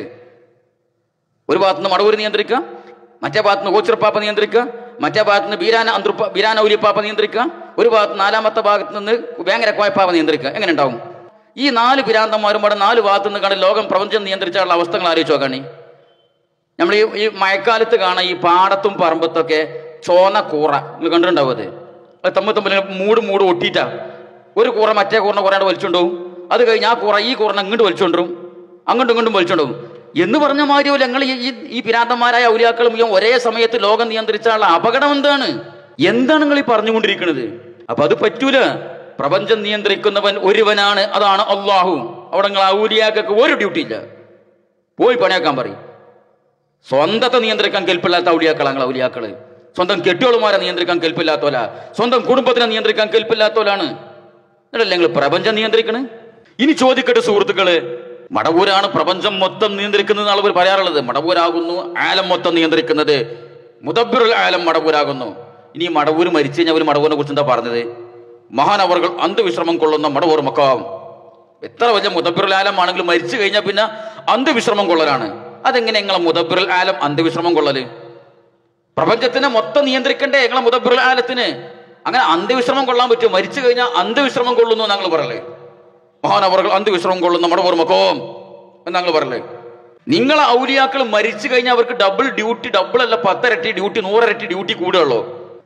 ഒരു ഭാഗത്ത് നിന്ന് മടവൂര് നിയന്ത്രിക്കുക മറ്റേ ഭാഗത്ത് നിന്ന് ഓച്ചിറപ്പാപ്പ നിയന്ത്രിക്കുക മറ്റേ ഭാഗത്ത് നിന്ന് ബീരാന അന്തൃപ്പ ബീരാന ഊലിപ്പാപ്പ നിയന്ത്രിക്കുക ഒരു ഭാഗത്ത് നാലാമത്തെ ഭാഗത്ത് നിന്ന് വേങ്ങര കോയപ്പാപ്പ നിയന്ത്രിക്കുക എങ്ങനെ ഉണ്ടാവും ഈ നാല് പിരാന്തന്മാരും ഇവിടെ നാല് ഭാഗത്ത് നിന്ന് കണ്ട് ലോകം പ്രപഞ്ചം നിയന്ത്രിച്ചാലുള്ള അവസ്ഥകൾ ആലോചിച്ച് നോക്കണി നമ്മൾ ഈ ഈ മഴക്കാലത്ത് കാണാം ഈ പാടത്തും പറമ്പത്തൊക്കെ ചോന്ന കൂറ നിങ്ങൾ കണ്ടിട്ടുണ്ടാവും അത് അത് തമ്മിൽ തമ്മിൽ മൂട് മൂട് ഒട്ടിയിട്ടാ ഒരു കൂറ മറ്റേ കൂറിനെ കുറേ വലിച്ചുകൊണ്ടുപോകും അത് കഴിഞ്ഞ് ആ കൂറ ഈ കൂറിനെ ഇങ്ങോട്ട് വലിച്ചുകൊണ്ടും അങ്ങോട്ടും ഇങ്ങോട്ടും വലിച്ചുകൊണ്ടുപോകും എന്ന് പറഞ്ഞ മാതിരി ഞങ്ങൾ ഈ ഈ- ഈ പിരാന്തന്മാരായ ഔലിയാക്കളും ഈ ഒരേ സമയത്ത് ലോകം നിയന്ത്രിച്ചാലുള്ള അപകടം എന്താണ് എന്താണ് നിങ്ങൾ ഈ പറഞ്ഞുകൊണ്ടിരിക്കുന്നത് അപ്പൊ അത് പറ്റൂല പ്രപഞ്ചം നിയന്ത്രിക്കുന്നവൻ ഒരുവനാണ് അതാണ് അള്ളാഹു അവിടെ നിങ്ങൾ ഔലിയാക്കൊക്കെ ഒരു ഡ്യൂട്ടി ഇല്ല പോയി പണിയാക്കാൻ പറയും സ്വന്തത്തെ നിയന്ത്രിക്കാൻ കെൽപ്പില്ലാത്ത ഔലിയാക്കളാ നിങ്ങൾ ഔലിയാക്കള് സ്വന്തം കെട്ടിയോളുമാരെ നിയന്ത്രിക്കാൻ കെൽപ്പില്ലാത്തോല സ്വന്തം കുടുംബത്തിനെ നിയന്ത്രിക്കാൻ കെൽപ്പില്ലാത്തോലാണ് എന്നല്ലേ നിങ്ങൾ പ്രപഞ്ചം നിയന്ത്രിക്കണ് ഇനി ചോദിക്കട്ടെ സുഹൃത്തുക്കള് മടവൂരാണ് പ്രപഞ്ചം മൊത്തം നിയന്ത്രിക്കുന്നത് ആളുകൾ പറയാറുള്ളത് മടവൂരാകുന്നു ആലം മൊത്തം നിയന്ത്രിക്കുന്നത് മുദബ്ബിറുൽ ആലം മടവൂരാകുന്നു ഇനി ഈ മടവൂർ മരിച്ചു കഴിഞ്ഞാൽ ഒരു മടവൂരിനെ കുറിച്ച് എന്താ പറഞ്ഞത് മഹാനവറുകൾ അന്ത്യവിശ്രമം കൊള്ളുന്ന മടവൂർ മക്കാം എത്ര വലിയ മുദബ്ബിറുൽ ആലം ആണെങ്കിലും മരിച്ചു കഴിഞ്ഞാൽ പിന്നെ അന്ത്യവിശ്രമം കൊള്ളലാണ് അതെങ്ങനെ നിങ്ങളെ മുദബ്ബിറുൽ ആലം അന്ത്യവിശ്രമം കൊള്ളല് പ്രപഞ്ചത്തിനെ മൊത്തം നിയന്ത്രിക്കണ്ടേ നിങ്ങളെ മുദബ്ബിറുൽ ആലത്തിന് അങ്ങനെ അന്ത്യവിശ്രമം കൊള്ളാൻ പറ്റും മരിച്ചു കഴിഞ്ഞാൽ അന്ത്യവിശ്രമം കൊള്ളുന്നു ഞങ്ങൾ പറയലേ മഹാനവറുകൾ അന്ത്യവിശ്രമം കൊള്ളുന്ന മടവൂർ മക്കോം എന്ന് ഞങ്ങൾ പറയലേ നിങ്ങളെ ഔലിയാക്കൾ മരിച്ചു കഴിഞ്ഞാൽ അവർക്ക് ഡബിൾ ഡ്യൂട്ടി ഡബിൾ അല്ല പത്തരട്ടി ഡ്യൂട്ടി നൂറരട്ടി ഡ്യൂട്ടി കൂടുകയുള്ളൂ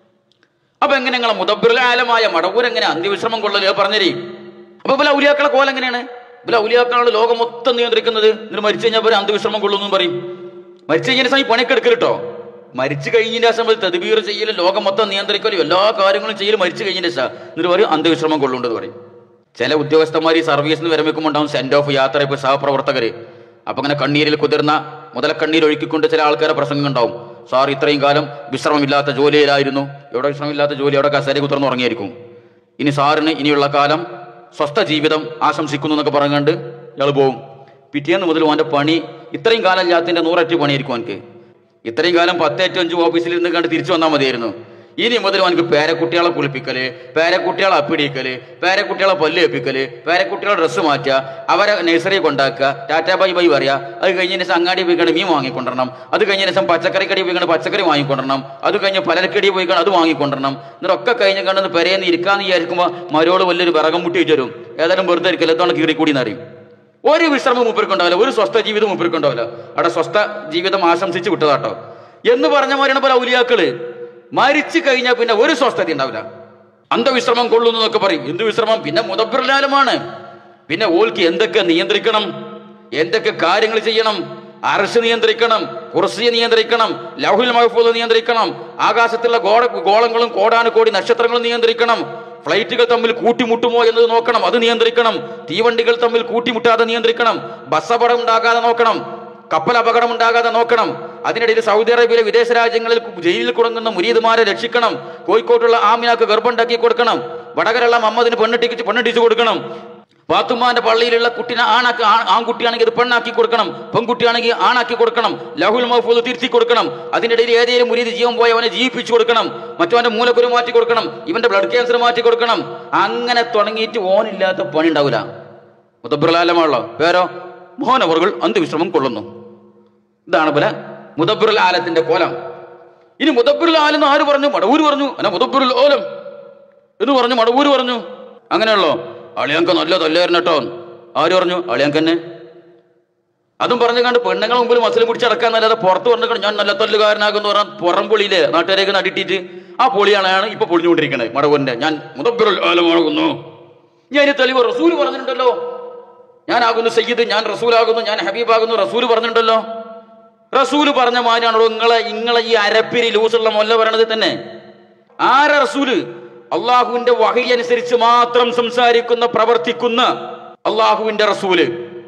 അപ്പൊ എങ്ങനെ നിങ്ങളെ മുദബ്ബിറുലാലമായ മടവൂർ എങ്ങനെ അന്ത്യവിശ്രമം കൊള്ളല് പറഞ്ഞരി അപ്പൊ ഇവലെ ഔലിയാക്കളെ കോലം എങ്ങനെയാണ് ഇവലെ ഔലിയാക്കളാണ് ലോകം മൊത്തം നിയന്ത്രിക്കുന്നത് എന്നിട്ട് മരിച്ചു കഴിഞ്ഞാൽ അവർ അന്ത്യവിശ്രമം കൊള്ളുന്നു പറയും മരിച്ചു കഴിഞ്ഞ സമയം പണിയൊക്കെ എടുക്കൽ കേട്ടോ മരിച്ചു കഴിഞ്ഞതിന്റെ ശേഷം തദ്ബീർ ചെയ്യലും ലോകം മൊത്തം നിയന്ത്രിക്കലും എല്ലാ കാര്യങ്ങളും ചെയ്യലും മരിച്ചു കഴിഞ്ഞതിന്റെ ശേഷം എന്നിട്ട് പറയും അന്ത്യവിശ്രമം കൊള്ളുണ്ടെന്ന് പറയും ചില ഉദ്യോഗസ്ഥന്മാർ ഈ സർവീസിന് വിരമിക്കുമ്പോൾ ഉണ്ടാവും സെൻഡ് ഓഫ് യാത്ര ഇപ്പോൾ സഹപ്രവർത്തകര് അപ്പൊ അങ്ങനെ കണ്ണീരിൽ കുതിർന്ന മുതലക്കണ്ണീർ ഒഴുക്കിക്കൊണ്ട് ചില ആൾക്കാരെ പ്രസംഗം ഉണ്ടാവും സാർ ഇത്രയും കാലം വിശ്രമമില്ലാത്ത ജോലിയിലായിരുന്നു എവിടെ വിശ്രമമില്ലാത്ത ജോലി അവിടെ കസേര കുതിർന്ന് ഉറങ്ങിയായിരിക്കും ഇനി സാറിന് ഇനിയുള്ള കാലം സ്വസ്ഥ ജീവിതം ആശംസിക്കുന്നു എന്നൊക്കെ പറഞ്ഞുകൊണ്ട് ഇയാൾ പോവും പിറ്റേന്ന് മുതൽ അവൻ്റെ പണി ഇത്രയും കാലം ഇല്ലാത്തതിൻ്റെ നൂററ്റ് പണിയായിരിക്കും അവനക്ക് ഇത്രയും കാലം പത്തേറ്റം അഞ്ചും ഓഫീസിൽ ഇരുന്ന് കണ്ട് തിരിച്ചു വന്നാൽ മതിയായിരുന്നു ഇനി മുതൽ അവനക്ക് പേരക്കുട്ടികളെ കുളിപ്പിക്കല് പേരക്കുട്ടികളെ അപ്പിടിക്കല് പേരക്കുട്ടികളെ പല്ല് വെപ്പിക്കല് പേരക്കുട്ടികളെ ഡ്രസ്സ് മാറ്റുക അവരെ നഴ്സറി കൊണ്ടാക്കുക ടാറ്റാ ബൈ ബൈ പറയുക അത് കഴിഞ്ഞതിന് ശേഷം അങ്ങാടി പോയി കണ്ട് മീൻ വാങ്ങിക്കൊണ്ടിരണം അത് കഴിഞ്ഞതിന് ശേഷം പച്ചക്കറി കടി പോയി കണ്ട് പച്ചക്കറി വാങ്ങിക്കൊണ്ടിരണം അത് കഴിഞ്ഞ് പലരക്കടി പോയി കണ്ട് അത് വാങ്ങിക്കൊണ്ടിരണം എന്നിട്ടൊക്കെ കഴിഞ്ഞ് കണ്ടെന്ന് പെരേന്ന് ഇരിക്കാന്ന് വിചാരിക്കുമ്പോൾ മരോട് വലിയൊരു വിറകം മുട്ടി വെച്ച് തരും ഏതായാലും വെറുതെ ഇരിക്കല് എത്തോളം കീറിക്കൂടി എന്നറിയും ഒരു വിശ്രമം മൂപ്പർക്കുണ്ടാവില്ല ഒരു സ്വസ്ഥ ജീവിതം മൂപ്പർക്കുണ്ടാവില്ല അവിടെ സ്വസ്ഥ ജീവിതം ആശംസിച്ച് വിട്ടതാട്ടോ എന്ന് പറഞ്ഞ മാതിരിയാണ് പല ഔലിയാക്കള് മരിച്ചു കഴിഞ്ഞാൽ പിന്നെ ഒരു സ്വസ്ഥത ഉണ്ടാവില്ല അന്ധവിശ്രമം കൊള്ളുന്നു എന്നൊക്കെ പറയും എന്ത് വിശ്രമം പിന്നെ മുതബ്രലാലമാണ് പിന്നെ ഓൽക്ക് എന്തൊക്കെ നിയന്ത്രിക്കണം എന്തൊക്കെ കാര്യങ്ങൾ ചെയ്യണം അറസ് നിയന്ത്രിക്കണം കുർസിയെ നിയന്ത്രിക്കണം ലൗഹുൽ മഹഫൂദ് നിയന്ത്രിക്കണം ആകാശത്തുള്ള ഗോള ഗോളങ്ങളും കോടാനുകോടി നക്ഷത്രങ്ങളും നിയന്ത്രിക്കണം ഫ്ലൈറ്റുകൾ തമ്മിൽ കൂട്ടിമുട്ടുമോ എന്നത് നോക്കണം അത് നിയന്ത്രിക്കണം തീവണ്ടികൾ തമ്മിൽ കൂട്ടിമുട്ടാതെ നിയന്ത്രിക്കണം ബസ് അപകടം ഉണ്ടാകാതെ നോക്കണം കപ്പൽ അപകടം ഉണ്ടാകാതെ നോക്കണം അതിനിടയിൽ സൗദി അറേബ്യയിലെ വിദേശ രാജ്യങ്ങളിൽ ജയിലിൽ കുടുങ്ങുന്ന മുരീദുമാരെ രക്ഷിക്കണം കോഴിക്കോട്ടുള്ള ആമിനാക്ക് ഗർഭമുണ്ടാക്കി കൊടുക്കണം വടകരയുള്ള മമ്മദിന് പെണ്ണിട്ടിച്ച് പെണ്ണിട്ടിച്ചു കൊടുക്കണം പാത്തുമാന്റെ പള്ളിയിലുള്ള കുട്ടിനെ ആണാക്കി ആ- ആൺകുട്ടിയാണെങ്കിൽ ഇത് പെണ്ണാക്കി കൊടുക്കണം പെൺകുട്ടിയാണെങ്കിൽ ആണാക്കി കൊടുക്കണം ലഹുൽ മഹഫൂദ് തിരുത്തി കൊടുക്കണം അതിനിടയിൽ ഏതെങ്കിലും മുരീത് ജീവൻ പോയി അവനെ ജീവിപ്പിച്ചു കൊടുക്കണം മറ്റവന്റെ മൂലക്കുരു മാറ്റി കൊടുക്കണം ഇവന്റെ ബ്ലഡ് ക്യാൻസർ മാറ്റി കൊടുക്കണം അങ്ങനെ തുടങ്ങിയിട്ട് ഓനില്ലാത്ത പണി ഉണ്ടാവില്ല മുതബ്രലാലമാണല്ലോ പേരോ മോഹനവറുകൾ അന്ത്യവിശ്രമം കൊള്ളുന്നു ഇതാണ് പോലെ മുദബ്ബുൽ ആലത്തിന്റെ കോലം ഇനി മുദബ്ബുൽ ആലെന്ന് ആര് പറഞ്ഞു മടവൂര് പറഞ്ഞു അല്ല മുദബ്ബുൽ ഓലം എന്ന് പറഞ്ഞു മടവൂര് പറഞ്ഞു അങ്ങനെയുള്ളോ അളിയാങ്ക നല്ല തല്ലായിരുന്നു കേട്ടോ ആര് പറഞ്ഞു അളിയാങ്കന്നെ അതും പറഞ്ഞു കണ്ട് പെണ്ണുങ്ങളെ മുമ്പിൽ മസിൽ പിടിച്ചടക്കാൻ നല്ലത് പുറത്ത് പറഞ്ഞു ഞാൻ നല്ല തല്ലുകാരനാകുന്നു പറഞ്ഞാൽ പുറം പൊളിയില്ലേ നാട്ടുകാരേക്ക് നടിട്ടിട്ട് ആ പൊളിയാണ് അയാൾ ഇപ്പൊ പൊളിഞ്ഞുകൊണ്ടിരിക്കുന്നത് മടവൂരിന്റെ ഞാൻ മുദബ്ബുൽ ആലമാകുന്നു ഞാൻ ഇനി തെളിവ് റസൂല് പറഞ്ഞിട്ടുണ്ടല്ലോ ഞാനാകുന്നു സയ്യിദ് ഞാൻ റസൂലാകുന്നു ഞാൻ ഹബീബാകുന്നു റസൂല് പറഞ്ഞിട്ടുണ്ടല്ലോ റസൂല് പറഞ്ഞ മാതിരിയാണോ നിങ്ങളെ നിങ്ങളെ ഈ അരപ്പിരി ലൂസുള്ള മൊല്ല പറയണത് തന്നെ ആര റസൂല് അള്ളാഹുവിന്റെ വഹി അനുസരിച്ച് മാത്രം സംസാരിക്കുന്ന പ്രവർത്തിക്കുന്ന അള്ളാഹുവിന്റെ റസൂല്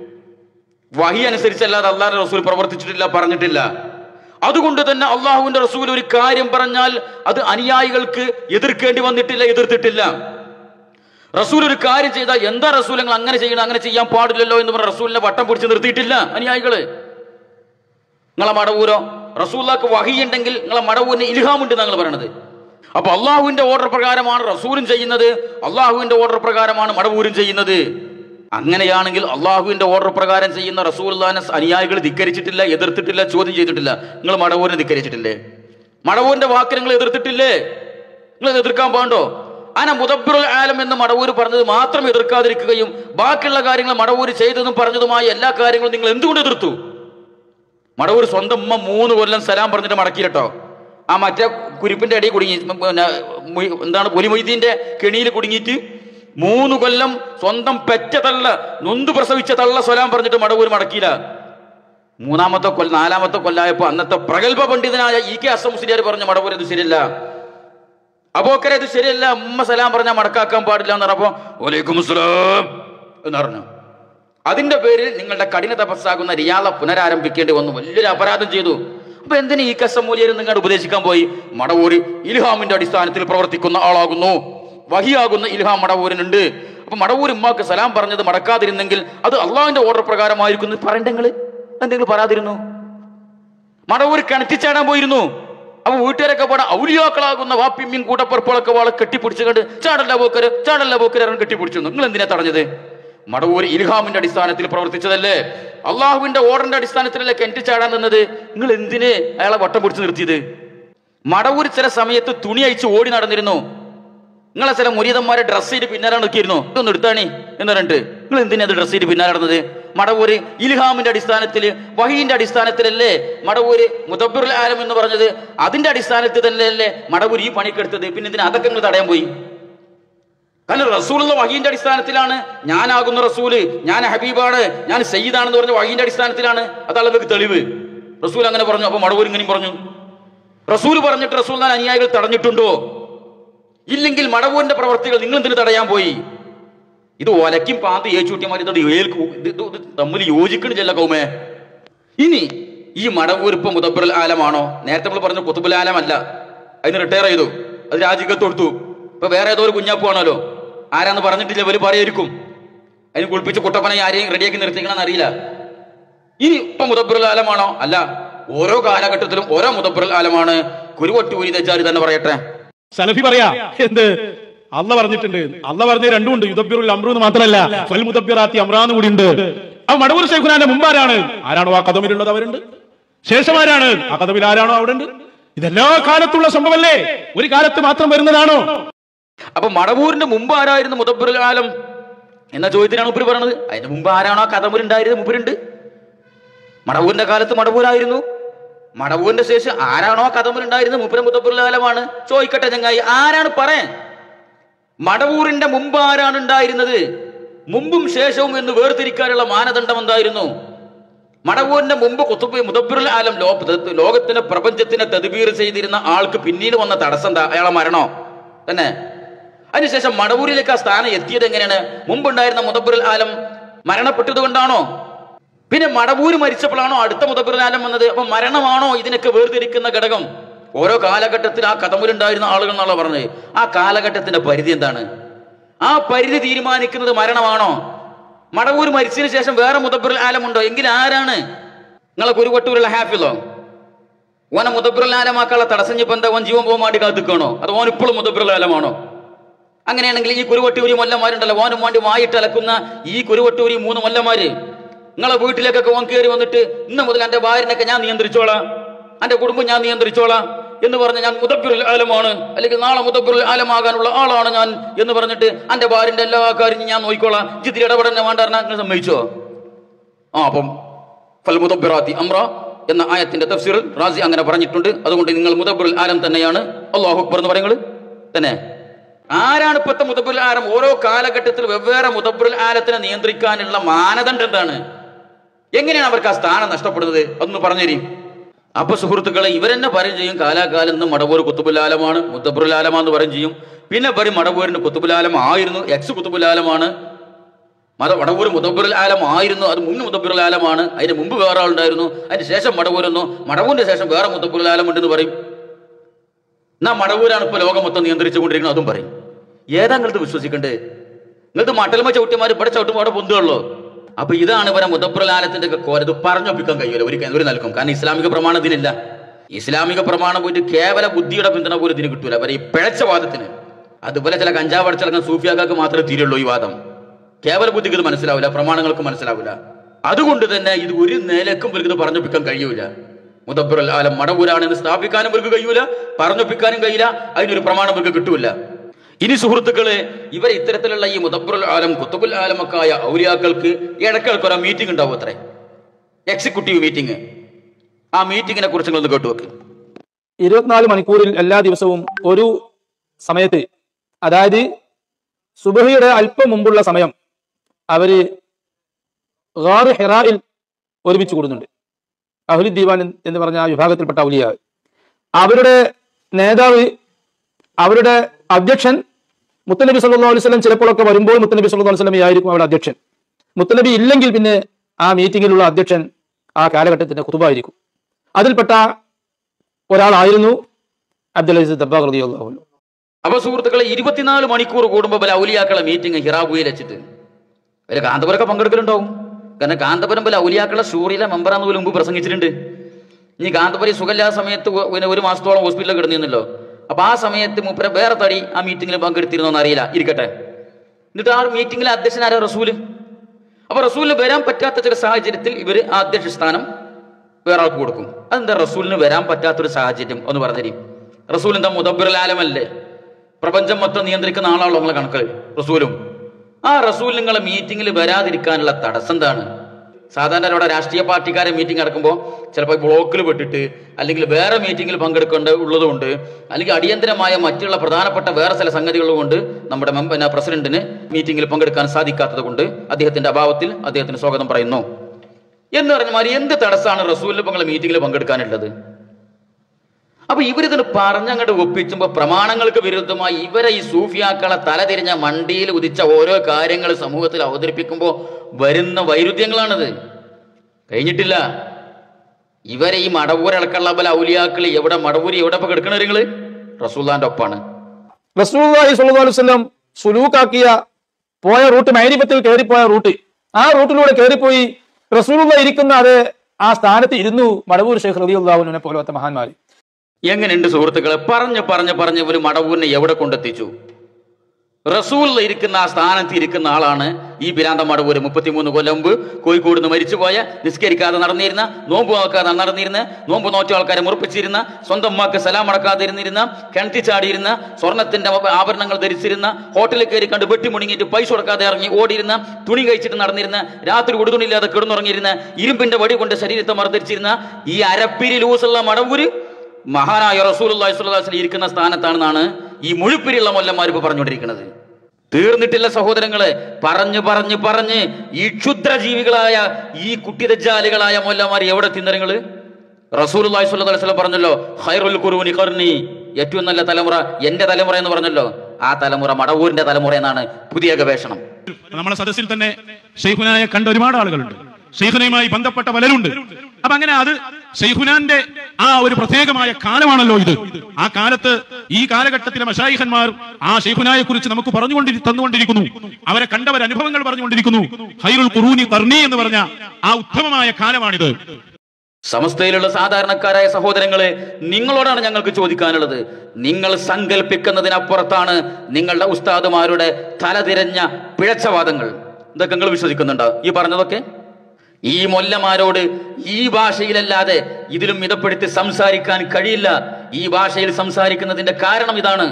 വഹി അനുസരിച്ചല്ലാതെ അള്ളാഹിന്റെ റസൂൽ പ്രവർത്തിച്ചിട്ടില്ല പറഞ്ഞിട്ടില്ല അതുകൊണ്ട് തന്നെ അള്ളാഹുവിന്റെ റസൂൽ ഒരു കാര്യം പറഞ്ഞാൽ അത് അനുയായികൾക്ക് എതിർക്കേണ്ടി വന്നിട്ടില്ല എതിർത്തിട്ടില്ല റസൂൽ ഒരു കാര്യം ചെയ്താൽ എന്താ റസൂൽ നിങ്ങൾ അങ്ങനെ ചെയ്യണം അങ്ങനെ ചെയ്യാൻ പാടില്ലല്ലോ എന്ന് പറഞ്ഞ റസൂലിനെ വട്ടം പിടിച്ച് നിർത്തിയിട്ടില്ല അനുയായികള് നിങ്ങളെ മടവൂരോ റസൂല്ലാക്ക് വഹി ഉണ്ടെങ്കിൽ നിങ്ങളെ മടവൂരിന് ഇൽഹാമുണ്ട് ഞങ്ങൾ പറയണത് അപ്പൊ അള്ളാഹുവിന്റെ ഓർഡർ പ്രകാരമാണ് റസൂലും ചെയ്യുന്നത് അള്ളാഹുവിന്റെ ഓർഡർ പ്രകാരമാണ് മടവൂരും ചെയ്യുന്നത് അങ്ങനെയാണെങ്കിൽ അള്ളാഹുവിന്റെ ഓർഡർ പ്രകാരം ചെയ്യുന്ന റസൂൽദാനെ അനുയായികൾ ധിക്കരിച്ചിട്ടില്ല എതിർത്തിട്ടില്ല ചോദ്യം ചെയ്തിട്ടില്ല നിങ്ങൾ മടവൂരിനെ ധിക്കരിച്ചിട്ടില്ലേ മടവൂരിന്റെ വാക്ക് നിങ്ങൾ എതിർത്തിട്ടില്ലേ നിങ്ങൾ എതിർക്കാൻ പാണ്ടോ അന മുദബ്ബുൽ ആലം എന്ന് മടവൂര് പറഞ്ഞത് മാത്രം എതിർക്കാതിരിക്കുകയും ബാക്കിയുള്ള കാര്യങ്ങൾ മടവൂര് ചെയ്തതും പറഞ്ഞതുമായ എല്ലാ കാര്യങ്ങളും നിങ്ങൾ എന്തുകൊണ്ട് എതിർത്തു മടവൂർ സ്വന്തം ഉമ്മ മൂന്ന് കൊല്ലം സലാം പറഞ്ഞിട്ട് മടക്കിയിട്ടോ ആ മറ്റേ കുരിപ്പിന്റെ അടിയിൽ കുടുങ്ങി പിന്നെ മൊയ്- എന്താണ് പൊലിമൊയ്തീന്റെ കെണിയിൽ കുടുങ്ങിയിട്ട് മൂന്ന് കൊല്ലം സ്വന്തം പെറ്റ തള്ള നൊന്ത് പ്രസവിച്ച തള്ള സ്വലാം പറഞ്ഞിട്ട് മടവൂർ മടക്കിയില്ല മൂന്നാമത്തെ കൊല്ല നാലാമത്തെ കൊല്ലായപ്പോ അന്നത്തെ പ്രഗത്ഭ പണ്ഡിതനായ ഇ കെ അസം മുസ്ലിയാർ പറഞ്ഞു മടവൂർ ഇത് ശരിയല്ല അബോക്കരെ ഇത് ശരിയല്ല ഉമ്മ സലാം പറഞ്ഞാൽ മടക്കാക്കാൻ പാടില്ല എന്ന് പറഞ്ഞപ്പോ വലൈക്കും അസ്സലാം എന്ന് പറഞ്ഞു അതിന്റെ പേരിൽ നിങ്ങളുടെ കഠിന തപസ്സാകുന്ന റിയാള പുനരാരംഭിക്കേണ്ടി വന്നു വലിയൊരു അപരാധം ചെയ്തു അപ്പൊ എന്തിനു ഈ കസമൂലിയർ നിങ്ങളുടെ ഉപദേശിക്കാൻ പോയി മടവൂര് ഇൽഹാമിന്റെ അടിസ്ഥാനത്തിൽ പ്രവർത്തിക്കുന്ന ആളാകുന്നു വഹിയാകുന്ന ഇൽഹാം മടവൂരിനുണ്ട് അപ്പൊ മടവൂർ ഉമ്മാക്ക് സലാം പറഞ്ഞത് മടക്കാതിരുന്നെങ്കിൽ അത് അള്ളാഹിന്റെ ഓർഡർ പ്രകാരമായിരിക്കും എന്ന് പറയണ്ടെങ്കിൽ എന്തെങ്കിലും പറയാതിരുന്നു മടവൂർ കിണറ്റിച്ചാടാൻ പോയിരുന്നു അപ്പൊ വീട്ടുകാരൊക്കെ പാടെ ഔലിയാക്കളാകുന്ന വാപ്പിമ്യും കൂട്ടപ്പുറപ്പുകളൊക്കെ വാളെ കെട്ടിപ്പിടിച്ചു കണ്ട് ചാടല്ല പോക്കര് ചാടല്ല പോക്കര് അവൻ കെട്ടിപ്പിടിച്ചു നിങ്ങൾ എന്തിനാ തടഞ്ഞത് മടവൂർ ഇൽഹാമിന്റെ അടിസ്ഥാനത്തിൽ പ്രവർത്തിച്ചതല്ലേ അള്ളാഹുവിന്റെ ഓർഡറിന്റെ അടിസ്ഥാനത്തിലല്ലേ കെൻറ്റ് ചാടാൻ നിന്നത് നിങ്ങൾ എന്തിന് അയാളെ വട്ടം പിടിച്ച് നിർത്തിയത് മടവൂർ ചില സമയത്ത് തുണി അയച്ച് ഓടി നടന്നിരുന്നു നിങ്ങളെ ചില മുരീതന്മാരെ ഡ്രസ്സ് ചെയ്ത് പിന്നാലെ നിൽക്കിയിരുന്നു ഇതൊന്നും എടുത്താണി എന്ന് പറഞ്ഞിട്ട് നിങ്ങൾ എന്തിനാ അത് ഡ്രസ്സ് ചെയ്ത് പിന്നാലെ നടന്നത് മടവൂര് ഇൽഹാമിന്റെ അടിസ്ഥാനത്തിൽ വഹീന്റെ അടിസ്ഥാനത്തിലല്ലേ മടവൂര് മുദബിറുൽ ആലം എന്ന് പറഞ്ഞത് അതിന്റെ അടിസ്ഥാനത്തിൽ തന്നെയല്ലേ മടവൂർ ഈ പണിക്കെടുത്തത് പിന്നെ ഇതിന് അതൊക്കെ നിങ്ങൾ തടയാൻ പോയി കാരണം റസൂലുള്ള വഹീന്റെ അടിസ്ഥാനത്തിലാണ് ഞാനാകുന്ന റസൂല് ഞാൻ ഹബീബാണ് ഞാൻ സയ്യിദാണെന്ന് പറഞ്ഞ വഹീന്റെ അടിസ്ഥാനത്തിലാണ് അതാണ് ഇവർക്ക് തെളിവ് റസൂൽ അങ്ങനെ പറഞ്ഞു അപ്പൊ മടവൂർ ഇങ്ങനെയും പറഞ്ഞു റസൂൽ പറഞ്ഞിട്ട് റസൂൽ അനുയായികൾ തടഞ്ഞിട്ടുണ്ടോ ഇല്ലെങ്കിൽ മടവൂരിന്റെ പ്രവർത്തികൾ നിങ്ങൾ എന്തിനു തടയാൻ പോയി ഇത് ഒലക്കും പാന്ത് ഏച്ചൂട്ടിയമാർ ഇത് ഏൽക്കൂ ഇത് ഇത് ഇത് തമ്മിൽ യോജിക്കണില്ല കൗമേ ഇനി ഈ മടവൂർ ഇപ്പൊ മുദബുൽ ആലമാണോ നേരത്തെ നമ്മൾ പറഞ്ഞ കുത്തുബുൽ ആലം അല്ല അതിന് റിട്ടയർ ചെയ്തു അത് രാജിക്കത്ത് കൊടുത്തു ഇപ്പൊ വേറെ ഏതോ ഒരു കുഞ്ഞാപ്പുവാണല്ലോ ആരാന്ന് പറഞ്ഞിട്ടില്ല ഇവര് പറയായിരിക്കും അതിന് കുളിപ്പിച്ച് കുട്ടപ്പനെ ആരെയും റെഡിയാക്കി നിർത്തിക്കണമെന്ന് അറിയില്ല ഇനി ഇപ്പൊ മുദബുൽ ആലമാണോ അല്ല ഓരോ കാലഘട്ടത്തിലും ഓരോ മുദബുൽ ആലമാണ് കുരുവട്ടി ഊരി തെച്ചാരി തന്നെ പറയട്ടെ സലഫി പറയാ എന്ത് അല്ല പറഞ്ഞിട്ടുണ്ട് അല്ല പറഞ്ഞ രണ്ടും ഉണ്ട് യുദ്ധബിറുൽ അമ്രു എന്ന് മാത്രമല്ല ഫൽ മുദബിറാത്തി അമ്രാന്ന് കൂടി ഉണ്ട് ആ മടവൂർ ശൈഖുനാന്റെ മുമ്പാരാണ് ആരാണോ ആ കഥമിലുള്ളത് അവരുണ്ട് ശേഷമാരാണ് ആ കഥമിൽ ആരാണോ അവിടെ ഉണ്ട് ഇതെല്ലാ കാലത്തുള്ള സംഭവമല്ലേ ഒരു കാലത്ത് മാത്രം വരുന്നതാണോ അപ്പൊ മടവൂരിന്റെ മുമ്പ് ആരായിരുന്നു മുദബുൽ ആലം എന്ന ചോദ്യത്തിനാണ് ഉപ്പര് പറഞ്ഞത് അതിന്റെ മുമ്പ് ആരാണോ കഥമുരുണ്ടായിരുന്നത് മുപ്പരുണ്ട് മടവൂരിന്റെ കാലത്ത് മടവൂരായിരുന്നു മടവൂരിന്റെ ശേഷം ആരാണോ കഥമുരുണ്ടായിരുന്നത് മുപ്പര മുദബുൽ ആലമാണ് ചോദിക്കട്ടെ ചങ്ങായി ആരാണ് പറയാൻ മടവൂരിന്റെ മുമ്പ് ആരാണ് ഉണ്ടായിരുന്നത് മുമ്പും ശേഷവും എന്ന് വേർതിരിക്കാനുള്ള മാനദണ്ഡം എന്തായിരുന്നു മടവൂരിന്റെ മുമ്പ് കുത്തുബ് മുദബിറുൽ ആലം ലോ ലോകത്തിന്റെ പ്രപഞ്ചത്തിനെ തദ്ബീർ ചെയ്തിരുന്ന ആൾക്ക് പിന്നീട് വന്ന തടസ്സം എന്താ അയാളെ മരണോ തന്നെ അതിനുശേഷം മടവൂരിലേക്ക് ആ സ്ഥാനം എത്തിയത് എങ്ങനെയാണ് മുമ്പുണ്ടായിരുന്ന മുദബിറുൽ ആലം മരണപ്പെട്ടത് കൊണ്ടാണോ പിന്നെ മടവൂര് മരിച്ചപ്പോഴാണോ അടുത്ത മുദബിറുൽ ആലം വന്നത് അപ്പൊ മരണമാണോ ഇതിനൊക്കെ വേർതിരിക്കുന്ന ഘടകം ഓരോ കാലഘട്ടത്തിൽ ആ കഥമുരുണ്ടായിരുന്ന ആളുകൾ എന്നുള്ള പറഞ്ഞത് ആ കാലഘട്ടത്തിന്റെ പരിധി എന്താണ് ആ പരിധി തീരുമാനിക്കുന്നത് മരണമാണോ മടവൂർ മരിച്ചതിന് ശേഷം വേറെ മുദബിറുൽ ആലമുണ്ടോ എങ്കിൽ ആരാണ് നിങ്ങളെ കുരുവട്ടൂരുള്ള ഹാഫിലോ ഓനെ മുദബിറുൽ ആലമാക്കാനുള്ള തടസ്സം ഇപ്പൊ എന്താ ഓൻ ജീവൻ പോകാൻ വേണ്ടി കാത്തിക്കണോ അത് ഓൻ ഇപ്പോഴും മുദബിറുൽ ആലമാണോ അങ്ങനെയാണെങ്കിൽ ഈ കുരുവട്ടൂരി മൊല്ലന്മാരുണ്ടല്ലോ ഓനും വേണ്ടി വായിട്ട് അലക്കുന്ന ഈ കുരുവട്ടൂരി മൂന്ന് മൊല്ലന്മാര് നിങ്ങളെ വീട്ടിലേക്കൊക്കെ ഓൻ കയറി വന്നിട്ട് ഇന്ന് മുതൽ എന്റെ ഭാര്യനൊക്കെ ഞാൻ നിയന്ത്രിച്ചോളാം എന്റെ കുടുംബം ഞാൻ നിയന്ത്രിച്ചോളാം എന്ന് പറഞ്ഞ് ഞാൻ മുദബിറുൽ ആലമാണ് അല്ലെങ്കിൽ നാളെ മുദബിറുൽ ആലമാകാനുള്ള ആളാണ് ഞാൻ എന്ന് പറഞ്ഞിട്ട് എന്റെ ഭാര്യന്റെ എല്ലാ കാര്യം ഞാൻ നോക്കിക്കോളാം ജിതിരി ഇടപെടന്നെ വേണ്ട നിങ്ങൾ സമ്മതിച്ചോ ആ അപ്പം ഫൽ മുദബിറാത്തി അമ്ര എന്ന ആയത്തിന്റെ തഫ്സീറിൽ റാസി അങ്ങനെ പറഞ്ഞിട്ടുണ്ട് അതുകൊണ്ട് നിങ്ങൾ മുദബിറുൽ ആലം തന്നെയാണ് അള്ളാഹു അക്ബർ എന്ന് പറയുന്നത് തന്നെ ആരാണ് ഇപ്പോഴത്തെ മുദബുൽ ആലം ഓരോ കാലഘട്ടത്തിൽ വെവ്വേറെ മുദബുൽ ആലത്തിനെ നിയന്ത്രിക്കാനുള്ള മാനദണ്ഡം എന്താണ് എങ്ങനെയാണ് അവർക്ക് ആ സ്ഥാനം നഷ്ടപ്പെടുന്നത് അതൊന്ന് പറഞ്ഞുതരും അപ്പൊ സുഹൃത്തുക്കളെ ഇവരെന്നെ പറയും ചെയ്യും കാലാകാലം ഇന്ന് മടവൂർ കുത്തുബുലാലമാണ് മുത്തബുലാലമാന്ന് പറയും ചെയ്യും പിന്നെ പറയും മടവൂരിന് കുത്തുബുലാലം ആയിരുന്നു എക്സ് കുത്തുബുലാലമാണ് മത വടവൂർ മുതബുറുൽ ആലം ആയിരുന്നു അത് മുന്ന് മുതബുറുൽ ആലമാണ് അതിന് മുമ്പ് വേറെ ആളുണ്ടായിരുന്നു അതിന് ശേഷം മടവൂരെന്നോ മടവൂരിന്റെ ശേഷം വേറെ മുതബുറുൽ ആലം ഉണ്ടെന്ന് പറയും എന്നാ മടവൂരാണ് ഇപ്പൊ ലോകം മൊത്തം നിയന്ത്രിച്ചുകൊണ്ടിരിക്കുന്നത് അതും പറയും ഏതാ നിങ്ങൾക്ക് വിശ്വസിക്കണ്ടേ നിങ്ങൾക്ക് മട്ടൽമ ചവിട്ടിമാർ ഇവിടെ ചവിട്ടുമ്പോൾ അവിടെ പൊന്തുള്ളൂ അപ്പൊ ഇതാണ് ഇവരെ മുതബുറുൽ ആലത്തിന്റെ ഒക്കെ കോര ഇത് പറഞ്ഞൊപ്പിക്കാൻ കഴിയില്ല ഒരു ഒരു നൽകും കാരണം ഇസ്ലാമിക പ്രമാണം ഇതിനില്ല ഇസ്ലാമിക പ്രമാണം പോയിട്ട് കേവല ബുദ്ധിയുടെ പിന്തുണ പോലും ഇതിന് കിട്ടൂല അവരെ ഈ പിഴച്ച വാദത്തിന് അതുപോലെ ചില കഞ്ചാവ് അടച്ചിറങ്ങുന്ന സൂഫിയാക്കാർക്ക് മാത്രമേ തീരുള്ളൂ ഈ വാദം കേവല ബുദ്ധിക്ക് ഇത് മനസ്സിലാവില്ല പ്രമാണങ്ങൾക്ക് മനസ്സിലാവില്ല അതുകൊണ്ട് തന്നെ ഇത് ഒരു നിലക്കും ഇവർക്ക് ഇത് പറഞ്ഞൊപ്പിക്കാൻ കഴിയൂല മുദബുറൽ ആലം മടവൂരാണെന്ന് സ്ഥാപിക്കാനും ഇവർക്ക് കഴിയൂല പറഞ്ഞൊപ്പിക്കാനും കഴിയില്ല അതിനൊരു പ്രമാണം ഇവർക്ക് കിട്ടൂല ഇനി സുഹൃത്തുക്കളെ ഇവർ ഇത്തരത്തിലുള്ള ഈ മുദബുറൽ ആലം കുത്തുബുൽ ആലമക്കായ ഔലിയാക്കൾക്ക് ഇടയ്ക്കിടയ്ക്ക് ഒരു മീറ്റിംഗ് ഉണ്ടാവും അത്രേ എക്സിക്യൂട്ടീവ് മീറ്റിംഗ് ആ മീറ്റിങ്ങിനെ കുറിച്ച് നിങ്ങൾ ഒന്ന് കേട്ടു വെക്ക് ഇരുപത്തിനാല് മണിക്കൂറിൽ എല്ലാ ദിവസവും ഒരു സമയത്ത് അതായത് സുബഹയുടെ അല്പം മുമ്പുള്ള സമയം അവര് ഗാറ് ഹെറായിൽ ഒരുമിച്ച് കൂടുന്നുണ്ട് അഹുലി ദീവാൻ എന്ന് പറഞ്ഞ ആ വിഭാഗത്തിൽപ്പെട്ട ഔലിയ അവരുടെ നേതാവ് അവരുടെ അധ്യക്ഷൻ മുത്തനബി സല്ലല്ലാഹു അലൈഹി വസല്ലം ചിലപ്പോഴൊക്കെ വരുമ്പോൾ മുത്തനബി സല്ലല്ലാഹു അലൈഹി വസല്ലം ആയിരിക്കും അവരുടെ അധ്യക്ഷൻ മുത്തനബി ഇല്ലെങ്കിൽ പിന്നെ ആ മീറ്റിങ്ങിലുള്ള അധ്യക്ഷൻ ആ കാലഘട്ടത്തിന്റെ കുതുബായിരിക്കും അതിൽപ്പെട്ട ഒരാളായിരുന്നു അബ്ദുൽ അസീസ് ദബ്ബാഖ് റളിയല്ലാഹു അൻഹു അപ്പൊ സുഹൃത്തുക്കളെ ഇരുപത്തിനാല് മണിക്കൂർ കൂടുമ്പോൾ പല ഔലിയാക്കളെ മീറ്റിംഗ് ഹിറാബുയിൽ വെച്ചിട്ട് ഒരു കാന്തപുരമൊക്കെ പങ്കെടുക്കലുണ്ടാവും കാരണം കാന്തപുരം പല ഔലിയാക്കളെ ഷൂറിയിലെ മെമ്പറാന്ന് പോലും മുമ്പ് പ്രസംഗിച്ചിട്ടുണ്ട് ഇനി കാന്തപുരി സുഖമില്ലാത്ത സമയത്ത് ഒ- പിന്നെ ഒരു മാസത്തോളം ഹോസ്പിറ്റലിൽ കിടന്നിരുന്നല്ലോ അപ്പൊ ആ സമയത്ത് മൂപ്പര വേറെ തടി ആ മീറ്റിംഗിൽ പങ്കെടുത്തിരുന്നോ അറിയില്ല ഇരിക്കട്ടെ എന്നിട്ട് ആ മീറ്റിംഗിലെ അധ്യക്ഷൻ ആരാ റസൂല് അപ്പൊ റസൂലിന് വരാൻ പറ്റാത്ത ചില സാഹചര്യത്തിൽ ഇവര് ആ അധ്യക്ഷ സ്ഥാനം വേറെ ആൾക്ക് കൊടുക്കും അതെന്താ റസൂലിന് വരാൻ പറ്റാത്തൊരു സാഹചര്യം ഒന്ന് പറഞ്ഞിരി റസൂൽ എന്താ മുദബ്ബിറുൽ ആലമല്ലേ പ്രപഞ്ചം മൊത്തം നിയന്ത്രിക്കുന്ന ആളാണല്ലോ നമ്മളെ കണക്ക് റസൂലും ആ റസൂൽ നിങ്ങളെ മീറ്റിംഗിൽ വരാതിരിക്കാനുള്ള തടസ്സം എന്താണ് സാധാരണ ഇവിടെ രാഷ്ട്രീയ പാർട്ടിക്കാരെ മീറ്റിംഗ് നടക്കുമ്പോൾ ചിലപ്പോൾ ബ്ലോക്കിൽ പെട്ടിട്ട് അല്ലെങ്കിൽ വേറെ മീറ്റിംഗിൽ പങ്കെടുക്കേണ്ട ഉള്ളതുകൊണ്ട് അല്ലെങ്കിൽ അടിയന്തരമായ മറ്റുള്ള പ്രധാനപ്പെട്ട വേറെ ചില സംഗതികൾ കൊണ്ട് നമ്മുടെ മെമ്പ- പിന്നെ പ്രസിഡന്റിന് മീറ്റിംഗിൽ പങ്കെടുക്കാൻ സാധിക്കാത്തത് കൊണ്ട് അദ്ദേഹത്തിന്റെ അഭാവത്തിൽ അദ്ദേഹത്തിന് സ്വാഗതം പറയുന്നു എന്ന് പറഞ്ഞ മാതിരി എന്ത് തടസ്സമാണ് റസൂലിന് നിങ്ങൾ മീറ്റിംഗിൽ പങ്കെടുക്കാനുള്ളത് അപ്പൊ ഇവരിതിന് പറഞ്ഞങ്ങോട്ട് ഒപ്പിച്ചുമ്പോ പ്രമാണങ്ങൾക്ക് വിരുദ്ധമായി ഇവരെ ഈ സൂഫിയാക്കളെ തലതിരിഞ്ഞ മണ്ടിയിൽ ഉദിച്ച ഓരോ കാര്യങ്ങൾ സമൂഹത്തിൽ അവതരിപ്പിക്കുമ്പോൾ വരുന്ന വൈരുദ്ധ്യങ്ങളാണിത് കഴിഞ്ഞിട്ടില്ല ഇവരെ ഈ മടവൂരടക്കമുള്ള പല ഔലിയാക്കൾ എവിടെ മടവൂരി എവിടെ ഇപ്പൊ കിടക്കണ നിങ്ങള് റസൂല്ലാന്റെ ഒപ്പാണ് റസൂലുള്ളാഹി സ്വല്ലല്ലാഹു അലൈഹി വസല്ലം സുലൂക്കാക്കിയ പോയ റൂട്ട് മൈരിപത്തിൽ കയറിപ്പോയ റൂട്ട് ആ റൂട്ടിലൂടെ കയറിപ്പോയി റസൂലുള്ള ഇരിക്കുന്ന അത് ആ സ്ഥാനത്ത് ഇരുന്നു മടവൂർ ഷെയ്ഖ് റളിയല്ലാഹുവിനെ പോലത്തെ മഹാന്മാർ എങ്ങനെയുണ്ട് സുഹൃത്തുക്കളെ പറഞ്ഞ് പറഞ്ഞ് പറഞ്ഞ് ഒരു മടവൂരിനെ എവിടെ കൊണ്ടെത്തിച്ചു റസൂൽ ഇരിക്കുന്ന ആ സ്ഥാനത്ത് ഇരിക്കുന്ന ആളാണ് ഈ പിരാന്ത മടവൂര് മുപ്പത്തിമൂന്ന് കൊല്ലം മുമ്പ് കോഴിക്കോട് നിന്ന് മരിച്ചുപോയ നിസ്കരിക്കാതെ നടന്നിരുന്ന നോമ്പ് നോക്കാതെ നടന്നിരുന്ന നോമ്പ് നോറ്റ ആൾക്കാരെ മുറിപ്പിച്ചിരുന്ന സ്വന്തം ഉമ്മാക്ക് സലാം അടക്കാതെ ഇരുന്നിരുന്ന കിണറ്റി ചാടിയിരുന്ന സ്വർണത്തിന്റെ ആഭരണങ്ങൾ ധരിച്ചിരുന്ന ഹോട്ടലിൽ കയറി കണ്ട് വെട്ടി മുണങ്ങിയിട്ട് പൈസ കൊടുക്കാതെ ഇറങ്ങി ഓടിയിരുന്ന തുണി കഴിച്ചിട്ട് നടന്നിരുന്ന രാത്രി ഉടുതുണിയില്ലാതെ കിടന്നുറങ്ങിയിരുന്ന ഇരുമ്പിന്റെ വടി കൊണ്ട് ശരീരത്തെ മർദ്ദിച്ചിരുന്ന ഈ അരപ്പിരി ലൂസുള്ള മടവൂര് മഹാനായ റസൂലുള്ളാഹി സ്വല്ലല്ലാഹു അലൈഹി വസല്ലം ഇരിക്കുന്ന സ്ഥാനത്താണെന്നാണ് ഈ മുഴുപ്പിരിയുള്ള മൊല്ലന്മാർ ഇപ്പൊ പറഞ്ഞുകൊണ്ടിരിക്കുന്നത് തീർന്നിട്ടില്ല സഹോദരങ്ങളെ പറഞ്ഞു പറഞ്ഞു പറഞ്ഞ് ഈ ക്ഷുദ്രജീവികളായ ഈ കുട്ടിദജ്ജാലികളായ മൊല്ലന്മാർ എവിടെ തിന്നരങ്ങള് റസൂലുള്ളാഹി സ്വല്ലല്ലാഹു അലൈഹി വസല്ലം പറഞ്ഞല്ലോ ഖൈറുൽ ഖുറൂനി ഖർനി ഏറ്റവും നല്ല തലമുറ എന്റെ തലമുറ എന്ന് പറഞ്ഞല്ലോ ആ തലമുറ മടവൂരിന്റെ തലമുറ എന്നാണ് പുതിയ ഗവേഷണം നമ്മളെ സദസ്സിൽ തന്നെ ഷെയ്ഖുനായെ കണ്ട ഒരുപാട് ആളുകളുണ്ട് ഷെയ്ഖുനയുമായി ബന്ധപ്പെട്ട പലരുണ്ട് അപ്പൊ അങ്ങനെ അത് ഷെയ്ഖുനാന്റെ ആ ഒരു പ്രത്യേകമായ കാലമാണല്ലോ ഇത് ആ കാലത്ത് ഈ കാലഘട്ടത്തിലെ മഷായിഖന്മാർ ആ ഷെയ്ഖുനായെ കുറിച്ച് നമുക്ക് പറഞ്ഞുകൊണ്ടി തന്നുകൊണ്ടിരിക്കുന്നു അവരെ കണ്ടവർ അനുഭവങ്ങൾ പറഞ്ഞുകൊണ്ടിരിക്കുന്നു ഹൈറുൽ ഖുറൂനി കർണി എന്ന് പറഞ്ഞ ആ ഉത്തമമായ കാലമാണിത് സമസ്തയിലുള്ള സാധാരണക്കാരായ സഹോദരങ്ങളെ നിങ്ങളോടാണ് ഞങ്ങൾക്ക് ചോദിക്കാനുള്ളത് നിങ്ങൾ സങ്കല്പിക്കുന്നതിനപ്പുറത്താണ് നിങ്ങളുടെ ഉസ്താദുമാരുടെ തലതിരഞ്ഞ പിഴച്ചവാദങ്ങൾ ഇതൊക്കെ നിങ്ങൾ വിശ്വസിക്കുന്നുണ്ടോ ഈ പറഞ്ഞതൊക്കെ ഈ മൊല്ലമാരോട് ഈ ഭാഷയിലല്ലാതെ ഇതിലും മിതപ്പെടുത്തി സംസാരിക്കാൻ കഴിയില്ല ഈ ഭാഷയിൽ സംസാരിക്കുന്നതിന്റെ കാരണം ഇതാണ്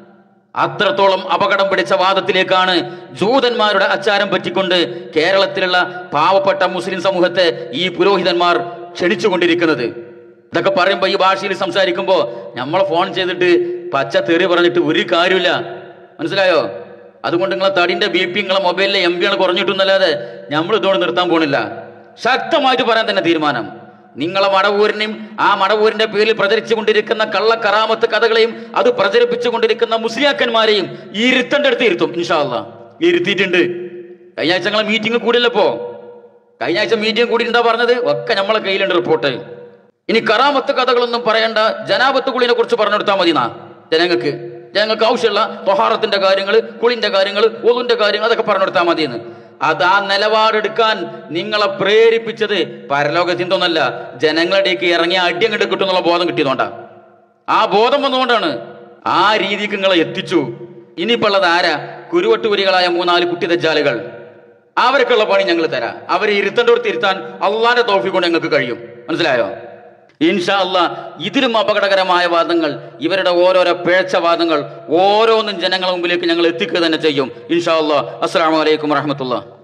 അത്രത്തോളം അപകടം പിടിച്ച വാദത്തിലേക്കാണ് ജൂതന്മാരുടെ അച്ചാരം പറ്റിക്കൊണ്ട് കേരളത്തിലുള്ള പാവപ്പെട്ട മുസ്ലിം സമൂഹത്തെ ഈ പുരോഹിതന്മാർ ക്ഷണിച്ചുകൊണ്ടിരിക്കുന്നത് ഇതൊക്കെ പറയുമ്പോൾ ഈ ഭാഷയിൽ സംസാരിക്കുമ്പോൾ നമ്മൾ ഫോൺ ചെയ്തിട്ട് പച്ച തെറി പറഞ്ഞിട്ട് ഒരു കാര്യമില്ല മനസ്സിലായോ അതുകൊണ്ട് നിങ്ങളെ തടിന്റെ ബി പി നിങ്ങളെ മൊബൈലിലെ എം ബി ആണ് കുറഞ്ഞിട്ടൊന്നല്ലാതെ നമ്മൾ ഇതോടെ നിർത്താൻ പോണില്ല ശക്തമായിട്ട് പറയാൻ തന്നെ തീരുമാനം നിങ്ങളെ മടവൂരിനെയും ആ മടവൂരിന്റെ പേരിൽ പ്രചരിച്ചുകൊണ്ടിരിക്കുന്ന കള്ള കറാമത്ത് കഥകളെയും അത് പ്രചരിപ്പിച്ചുകൊണ്ടിരിക്കുന്ന മുസ്ലിയാക്കന്മാരെയും ഈ ഇരുത്തന്റെ അടുത്ത് ഇരുത്തും ഇൻഷാല്ല ഇരുത്തിയിട്ടുണ്ട് കഴിഞ്ഞ ആഴ്ച ഞങ്ങളെ മീറ്റിംഗ് കൂടിയല്ലപ്പോ കഴിഞ്ഞ ആഴ്ച മീറ്റിംഗ് കൂടി എന്താ പറഞ്ഞത് ഒക്കെ നമ്മളെ കയ്യിലുണ്ട് റിപ്പോർട്ട് ഇനി കറാമത്ത് കഥകളൊന്നും പറയണ്ട ജനാപത്ത് കുളിനെ കുറിച്ച് പറഞ്ഞു കൊടുത്താൽ മതി നാ ജനങ്ങൾക്ക് ജനങ്ങൾക്ക് ആവശ്യമുള്ള തൊഹാറത്തിന്റെ കാര്യങ്ങൾ കുളിന്റെ കാര്യങ്ങൾ ഒതുന്റെ കാര്യങ്ങൾ അതൊക്കെ പറഞ്ഞു കൊടുത്താൽ മതിയെന്ന് അത് ആ നിലപാടെടുക്കാൻ നിങ്ങളെ പ്രേരിപ്പിച്ചത് പരലോക ചിന്തൊന്നല്ല ജനങ്ങളുടെയൊക്കെ ഇറങ്ങി അടിയങ്ങട്ട് കിട്ടുന്നുള്ള ബോധം കിട്ടിയതുകൊണ്ടാ ആ ബോധം വന്നുകൊണ്ടാണ് ആ രീതിക്ക് നിങ്ങളെ എത്തിച്ചു ഇനിയിപ്പോൾ ഉള്ളത് ആരാ കുരുവട്ടുകുരികളായ മൂന്നാല് കുട്ടി തെജാലുകൾ അവർക്കുള്ള പണി ഞങ്ങൾ തരാം അവരെ ഇരുത്തേണ്ടടുത്ത് ഇരുത്താൻ അള്ളാന്റെ തോഫി കൊണ്ട് ഞങ്ങൾക്ക് കഴിയും മനസ്സിലായോ ഇൻഷാ അല്ലാ ഇതിലും അപകടകരമായ വാദങ്ങൾ ഇവരുടെ ഓരോരോ പിഴച്ച വാദങ്ങൾ ഓരോന്നും ജനങ്ങളുടെ മുമ്പിലേക്ക് ഞങ്ങൾ എത്തിക്കുക തന്നെ ചെയ്യും ഇൻഷാ അല്ലാ അസ്സലാമു അലൈക്കും വറഹമത്തുള്ള